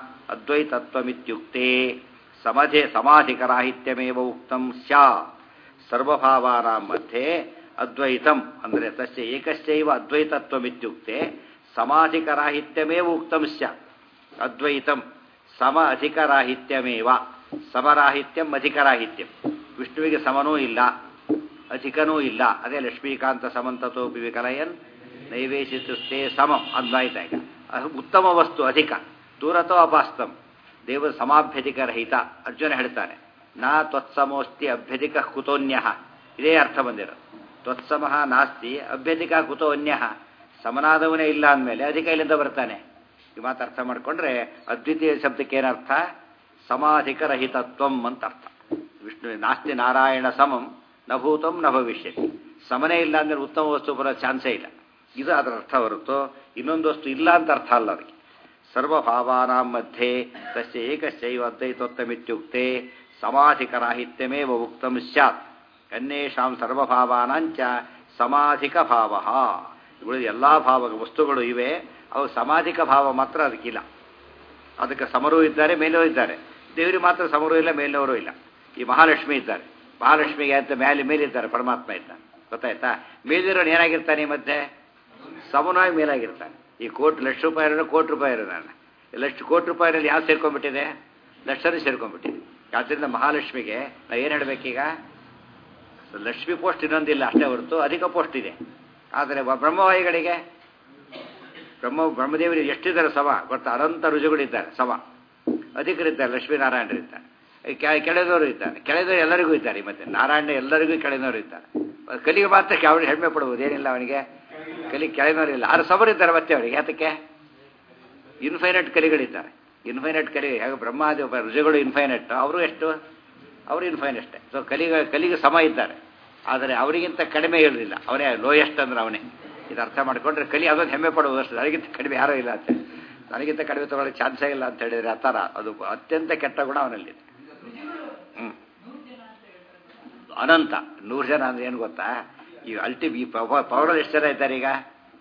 ಅದ್ವೈತತ್ವಮಿತ್ಯುಕ್ತೆ ಸಮಧೆ ಸಮಾಧಿಕರಾಹಿತ್ಯಮೇವ ಉಕ್ತಂ ಸ್ಯಾ ಸರ್ವಭಾವಾನಾಂ ಮಧ್ಯೆ ಅದ್ವೈತಂ ಅಂದರೆ ತಸ್ಯ ಏಕಸ್ಯೈವ ಅದ್ವೈತತ್ವಮಿತ್ಯುಕ್ತೆ ಸಮಾಧಿಕರಾಹಿತ್ಯಮೇವ ಉಕ್ತಂ ಸ್ಯಾತ್ ಅದ್ವೈತಂ ಸಮ ಅಧಿಕರಾಹಿತ್ಯಮೇವ ಸಮರಾಹಿತ್ಯಂ ಅಧಿಕರಾಹಿತ್ಯಂ ವಿಷ್ಣುವಿಗೆ ಸಮನೂ ಇಲ್ಲ ಅಧಿಕನೂ ಇಲ್ಲ ಅದೇ ಲಕ್ಷ್ಮೀಕಾಂತ ಸಮಂತತೋಪಿ ವಿಕಲಯನ್ ನೈವೇಶಿಸುತ್ತೇ ಸಮಂ ಅದ್ವೈತ ಈಗ ಉತ್ತಮ ವಸ್ತು ಅಧಿಕ ದೂರತೋ ಅಪಾಸ್ತಂ ದೇವ ಸಮಾಭ್ಯಧಿಕ ರಹಿತ ಅರ್ಜುನ ಹೇಳ್ತಾನೆ ನಾ ತ್ವತ್ಸಮೋಸ್ತಿ ಅಭ್ಯಧಿಕ ಕುತೋನ್ಯ ಇದೇ ಅರ್ಥ ಬಂದಿರೋ ತ್ವತ್ಸಮಃ ನಾಸ್ತಿ ಅಭ್ಯಧಿಕ ಕುತೋನ್ಯ ಸಮನಾದವನೇ ಇಲ್ಲ ಅಂದಮೇಲೆ ಅಧಿಕ ಇಲ್ಲಿಂದ ಬರ್ತಾನೆ ಈ ಮಾತು ಅರ್ಥ ಮಾಡಿಕೊಂಡ್ರೆ ಅದ್ವಿತೀಯ ಶಬ್ದಕ್ಕೆ ಏನರ್ಥ ಸಮಾಧಿಕ ರಹಿತತ್ವಂ ಅಂತ ಅರ್ಥ ವಿಷ್ಣು ನಾಸ್ತಿ ನಾರಾಯಣ ಸಮಂ ನಭೂತಂ ನ ಭವಿಷ್ಯತಿ ಸಮನೇ ಇಲ್ಲ ಅಂದ್ರೆ ಉತ್ತಮ ವಸ್ತು ಬರೋ ಚಾನ್ಸೇ ಇಲ್ಲ ಇದು ಅದರ ಅರ್ಥ ಹೊರತು ಇನ್ನೊಂದು ವಸ್ತು ಇಲ್ಲ ಅಂತ ಅರ್ಥ ಅಲ್ಲ ಅದಕ್ಕೆ ಸರ್ವಭಾವಾನಾಂ ಮಧ್ಯೆ ತಸ್ಯ ಏಕಶ್ಚೈವ ಅದ್ವೈತೋತ್ತಮಿತ್ಯುಕ್ತೆ ಸಮಾಧಿಕರಾಹಿತ್ಯಮೇವ ಉಕ್ತಂ ಸ್ಯಾತ್ ಅನ್ಯೇಷಾಂ ಸರ್ವಭಾವಾನಾಂಚ ಸಮಾಧಿಕ ಭಾವ ಇವುಗಳು ಎಲ್ಲ ಭಾವ ವಸ್ತುಗಳು ಇವೆ ಅವು ಸಮಾಧಿಕ ಭಾವ ಮಾತ್ರ ಅದಕ್ಕಿಲ್ಲ ಅದಕ್ಕೆ ಸಮರೂ ಇದ್ದಾರೆ ಮೇಲೂ ಇದ್ದಾರೆ ದೇವರಿಗೆ ಮಾತ್ರ ಸಮರೂ ಇಲ್ಲ ಮೇಲಿನವರು ಇಲ್ಲ ಈ ಮಹಾಲಕ್ಷ್ಮಿ ಇದ್ದಾರೆ ಮಹಾಲಕ್ಷ್ಮಿಗೆ ಅಂತ ಮೇಲೆ ಮೇಲಿದ್ದಾರೆ ಪರಮಾತ್ಮ ಇದ್ದಾನೆ ಗೊತ್ತಾಯ್ತಾ ಮೇಲಿರೋನು ಏನಾಗಿರ್ತಾನೆ ಈ ಮಧ್ಯೆ ಸಮನಾಗಿ ಮೇಲಾಗಿರ್ತಾನೆ ಈ ಕೋಟಿ ಲಕ್ಷ ರೂಪಾಯಿ ಇರೋನು ಕೋಟಿ ರೂಪಾಯಿ ಇರೋಣ ಲಕ್ಷ ಕೋಟಿ ರೂಪಾಯಿನಲ್ಲಿ ಯಾವ್ದು ಸೇರ್ಕೊಂಡ್ಬಿಟ್ಟಿದೆ ಲಕ್ಷನೇ ಸೇರ್ಕೊಂಡ್ಬಿಟ್ಟಿದೆ ಆದ್ದರಿಂದ ಮಹಾಲಕ್ಷ್ಮಿಗೆ ನಾವು ಏನು ಹೇಳಬೇಕೀಗ ಲಕ್ಷ್ಮಿ ಪೋಸ್ಟ್ ಇನ್ನೊಂದಿಲ್ಲ ಅಷ್ಟೇ ಹೊರತು ಅಧಿಕ ಪೋಸ್ಟ್ ಇದೆ ಆದರೆ ಬ್ರಹ್ಮವಾಯಿಗಳಿಗೆ ಬ್ರಹ್ಮ ಬ್ರಹ್ಮದೇವರಿಗೆ ಎಷ್ಟಿದ್ದಾರೆ ಸಮ ಗೊತ್ತಾ ಅನಂತ ರುಜುಗಳಿದ್ದಾರೆ ಸಮ ಅಧಿಕರಿದ್ದಾರೆ ಲಕ್ಷ್ಮೀನಾರಾಯಣರಿದ್ದಾರೆ ಕೆಳದವರು ಇದ್ದಾರೆ ಕೆಳದವರು ಎಲ್ಲರಿಗೂ ಇದ್ದಾರೆ ಮತ್ತೆ ನಾರಾಯಣ ಎಲ್ಲರಿಗೂ ಕೆಳದವರು ಇದ್ದಾರೆ ಕಲಿಗೆ ಮಾತ್ರ ಅವನಿಗೆ ಹೆಮ್ಮೆ ಪಡ್ಬೋದು ಏನಿಲ್ಲ ಅವನಿಗೆ ಕಲಿ ಕೆಳದವರು ಇಲ್ಲ ಆರು ಸಮರಿದ್ದಾರೆ ಮತ್ತೆ ಅವರಿಗೆ ಯಾತಕ್ಕೆ ಇನ್ಫೈನೈಟ್ ಕಲಿಗಳಿದ್ದಾರೆ ಇನ್ಫೈನೈಟ್ ಕಲಿ ಹೇಗೆ ಬ್ರಹ್ಮಾದಿ ಒಬ್ಬ ಋಷಿಗಳು ಇನ್ಫೈನೈಟ್ ಅವರು ಎಷ್ಟು ಅವರು ಇನ್ಫೈನಷ್ಟೇ ಸೊ ಕಲಿಗ ಕಲಿಗೆ ಸಮ ಇದ್ದಾರೆ ಆದರೆ ಅವರಿಗಿಂತ ಕಡಿಮೆ ಇರಲಿಲ್ಲ ಅವನೇ ಲೋಯೆಸ್ಟ್ ಅಂದ್ರೆ ಅವನೇ ಇದು ಅರ್ಥ ಮಾಡಿಕೊಂಡ್ರೆ ಕಲಿ ಅದೊಂದು ಹೆಮ್ಮೆ ಪಡುವುದಷ್ಟು ನನಗಿಂತ ಕಡಿಮೆ ಯಾರೂ ಇಲ್ಲ ಅಂತ ನನಗಿಂತ ಕಡಿಮೆ ತಗೊಳ್ಳೋಕೆ ಚಾನ್ಸೇ ಇಲ್ಲ ಅಂತ ಹೇಳಿದರೆ ಆ ಥರ ಅದು ಅತ್ಯಂತ ಕೆಟ್ಟ ಗುಣ ಅವನಲ್ಲಿದೆ ಹ್ಞೂ ಅನಂತ ನೂರು ಜನ ಅಂದ್ರೆ ಏನು ಗೊತ್ತಾ ಈ ಅಲ್ಟಿ ಈ ಪವರ್ ಎಷ್ಟು ಜನ ಇದ್ದಾರೆ ಈಗ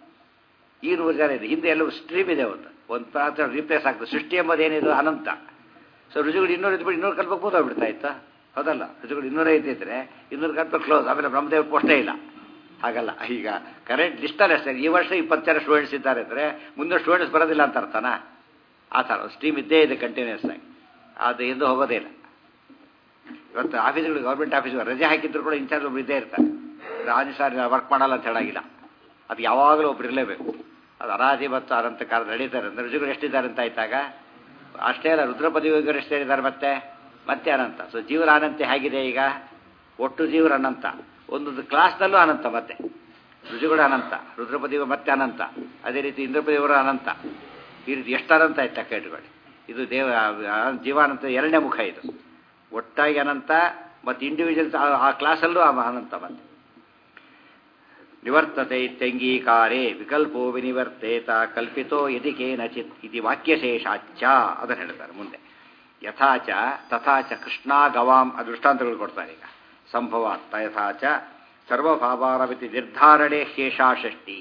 ಈ ನೂರು ಜನ ಇದೆ ಹಿಂದೆ ಎಲ್ಲವೂ ಸ್ಟ್ರೀಮ್ ಇದೆ ಒಂದು ಒಂದು ಪಾತ್ರ ರೀಪ್ಲೇಸ್ ಆಗ್ತದೆ ಸೃಷ್ಟಿ ಎಂಬುದು ಏನಿದು ಅನಂತ ಸೊ ರುಜುಗಳು ಇನ್ನೂರು ಇದ್ಬಿಟ್ಟು ಇನ್ನೂರು ಕಲ್ಪಕ್ಕೆ ಬೋದಾಗ್ಬಿಡ್ತಾ ಇತ್ತು ಹೌದಲ್ಲ ರುಜುಗಳು ಇನ್ನೂರೇ ಇದ್ದಿದ್ರೆ ಇನ್ನೂರು ಕಲ್ಪ ಕ್ಲೋಸ್ ಆಮೇಲೆ ಬ್ರಹ್ಮದೇವ್ ಪೋಸ್ಟೇ ಇಲ್ಲ ಹಾಗಲ್ಲ ಈಗ ಕರೆಂಟ್ ಲಿಸ್ಟಲ್ಲಿ ಅಷ್ಟೇ ಈ ವರ್ಷ ಇಪ್ಪತ್ತು ಜನ ಸ್ಟೂಡೆಂಟ್ಸ್ ಇದ್ದಾರೆ ಅಂದರೆ ಮುಂದೆ ಸ್ಟೂಡೆಂಟ್ಸ್ ಬರೋದಿಲ್ಲ ಅಂತ ಅರ್ಥನಾ ಆ ಥರ ಸ್ಟ್ರೀಮ್ ಇದ್ದೇ ಇದೆ ಕಂಟಿನ್ಯೂಸ್ ಆಗಿ ಅದು ಎಂದು ಹೋಗೋದೇ ಇಲ್ಲ ಇವತ್ತು ಆಫೀಸ್ಗಳು ಗೌರ್ಮೆಂಟ್ ಆಫೀಸ್ಗಳು ರಜೆ ಹಾಕಿದ್ರು ಕೂಡ ಇನ್ಚಾರ್ಜ್ ಒಬ್ರು ಇದ್ದೇ ಇರ್ತಾರೆ ರಾಜು ಸರ್ ವರ್ಕ್ ಮಾಡಲ್ಲ ಅಂತ ಹೇಳಾಗಿಲ್ಲ ಅದು ಯಾವಾಗಲೂ ಒಬ್ರು ಇರಲೇಬೇಕು ಅದು ಅರಾಜಿ ಮತ್ತು ಅನಂತ ಕಾಲ ನಡೀತಾರೆ ಅಂದರೆ ರುಜುಗಳು ಎಷ್ಟಿದ್ದಾರೆ ಅಂತ ಆಯ್ತಾಗ ಅಷ್ಟೇ ಅಲ್ಲ ರುದ್ರಪದಿಗಳು ಎಷ್ಟಿದ್ದಾರೆ ಮತ್ತೆ ಮತ್ತೆ ಅನಂತ ಸೊ ಜೀವನ ಅನಂತ ಹೇಗಿದೆ ಈಗ ಒಟ್ಟು ಜೀವನ ಅನಂತ ಒಂದೊಂದು ಕ್ಲಾಸ್ನಲ್ಲೂ ಅನಂತ ಮತ್ತೆ ರುಜುಗಳು ಅನಂತ ರುದ್ರಪದಿಗಳು ಮತ್ತೆ ಅನಂತ ಅದೇ ರೀತಿ ಇಂದ್ರಪದಿಯವರು ಅನಂತ ಈ ರೀತಿ ಎಷ್ಟು ಅನಂತ ಆಯ್ತು ಲೆಕ್ಕ ಇಟ್ಕೊಳ್ಳಿ ಇದು ದೇವ ಜೀವಾನಂತ ಎರಡನೇ ಮುಖ ಇದು ಒಟ್ಟಾಗಿ ಅನಂತ ಮತ್ತು ಇಂಡಿವಿಜುವಲ್ಸ್ ಆ ಕ್ಲಾಸಲ್ಲೂ ಅನಂತ ಮತ್ತೆ ನಿವರ್ತತೆ ಇತ್ಯಂಗೀಕಾರೇ ವಿಕಲ್ಪೋ ವಿನಿವರ್ತೇತ ಕಲ್ಪಿತೋ ಯದಿ ಕೇನಚಿತ್ ಇದು ವಾಕ್ಯಶೇಷಾಚ್ಯ ಅದನ್ನು ಹೇಳ್ತಾರೆ ಮುಂದೆ ಯಥಾಚ ತಥಾಚ ಕೃಷ್ಣ ಗವಾಂ ಆ ದೃಷ್ಟಾಂತಗಳು ಕೊಡ್ತಾರೆ ಈಗ ಸಂಭವಾತ್ ಯಥಾಚ ಸರ್ವಭಾವಾರವಿತಿ ನಿರ್ಧಾರಣೆ ಶೇಷಾ ಷಷ್ಠಿ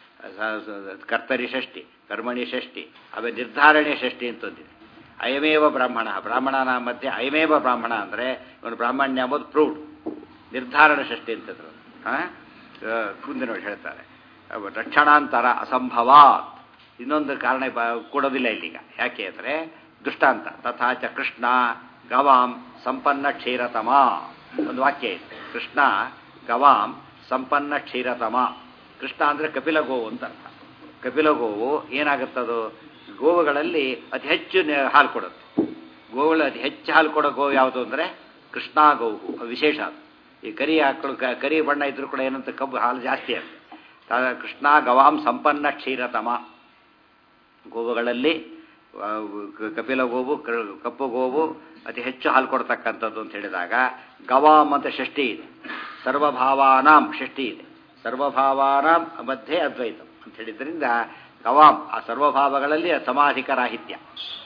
ಕರ್ತರಿ ಷಷ್ಠಿ ಕರ್ಮಣಿ ಷಷ್ಠಿ ಆಮೇಲೆ ನಿರ್ಧಾರಣೆ ಷಷ್ಠಿ ಅಂತಂದಿದೆ ಅಯಮೇವ ಬ್ರಾಹ್ಮಣ ಬ್ರಾಹ್ಮಣನ ಮಧ್ಯೆ ಅಯಮೇವ ಬ್ರಾಹ್ಮಣ ಅಂದರೆ ಇವನು ಬ್ರಾಹ್ಮಣ್ಯ ಎಂಬುದು ಪ್ರೂವ್ಡ್ ನಿರ್ಧಾರಣ ಷಷ್ಠಿ ಅಂತಂದ್ರು ಹಾಂ ಮುಂದೆ ನೋಡಿ ಹೇಳ್ತಾರೆ ರಕ್ಷಣಾಂತರ ಅಸಂಭವಾತ್ ಇನ್ನೊಂದು ಕಾರಣ ಕೊಡೋದಿಲ್ಲ ಇಲ್ಲಿಗ ಯಾಕೆ ಅಂದರೆ ದೃಷ್ಟಾಂತ ತಥಾಚ ಕೃಷ್ಣ ಗವಾಂ ಸಂಪನ್ನ ಕ್ಷೀರತಮ ಒಂದು ವಾಕ್ಯ ಇದೆ ಕೃಷ್ಣ ಗವಾಂ ಸಂಪನ್ನ ಕ್ಷೀರತಮ ಕೃಷ್ಣ ಅಂದರೆ ಕಪಿಲ ಗೋವು ಅಂತ ಅರ್ಥ ಕಪಿಲ ಗೋವು ಏನಾಗುತ್ತದು ಗೋವುಗಳಲ್ಲಿ ಅತಿ ಹೆಚ್ಚು ಹಾಲು ಕೊಡುತ್ತೆ ಗೋವುಗಳು ಅತಿ ಹೆಚ್ಚು ಹಾಲು ಕೊಡೋ ಗೋವು ಯಾವುದು ಅಂದರೆ ಕೃಷ್ಣ ಗೋವು ಅದು ವಿಶೇಷ ಅದು ಈ ಕರಿ ಆಕಳು ಕರಿ ಬಣ್ಣ ಇದ್ರೂ ಕೂಡ ಏನಂತ ಕಬ್ಬು ಹಾಲು ಜಾಸ್ತಿ ಅದು ಕೃಷ್ಣ ಗವಾಂ ಸಂಪನ್ನ ಕ್ಷೀರತಮ ಗೋವುಗಳಲ್ಲಿ ಕಪಿಲ ಗೋವು ಕಪ್ಪು ಗೋವು ಅತಿ ಹೆಚ್ಚು ಹಾಲು ಕೊಡ್ತಕ್ಕಂಥದ್ದು ಅಂತ ಹೇಳಿದಾಗ ಗವಾಂ ಅಂತ ಷಷ್ಠಿ ಇದೆ ಸರ್ವಭಾವಾನಾಂ ಷಷ್ಠಿ ಇದೆ ಸರ್ವಭಾವಾನಾಂ ಮಧ್ಯೆ ಅದ್ವೈತ ಅಂತ ಹೇಳಿದ್ರಿಂದ ಗವಾಂ ಆ ಸರ್ವಭಾವಗಳಲ್ಲಿ ಸಮಾಧಿಕರಾಹಿತ್ಯ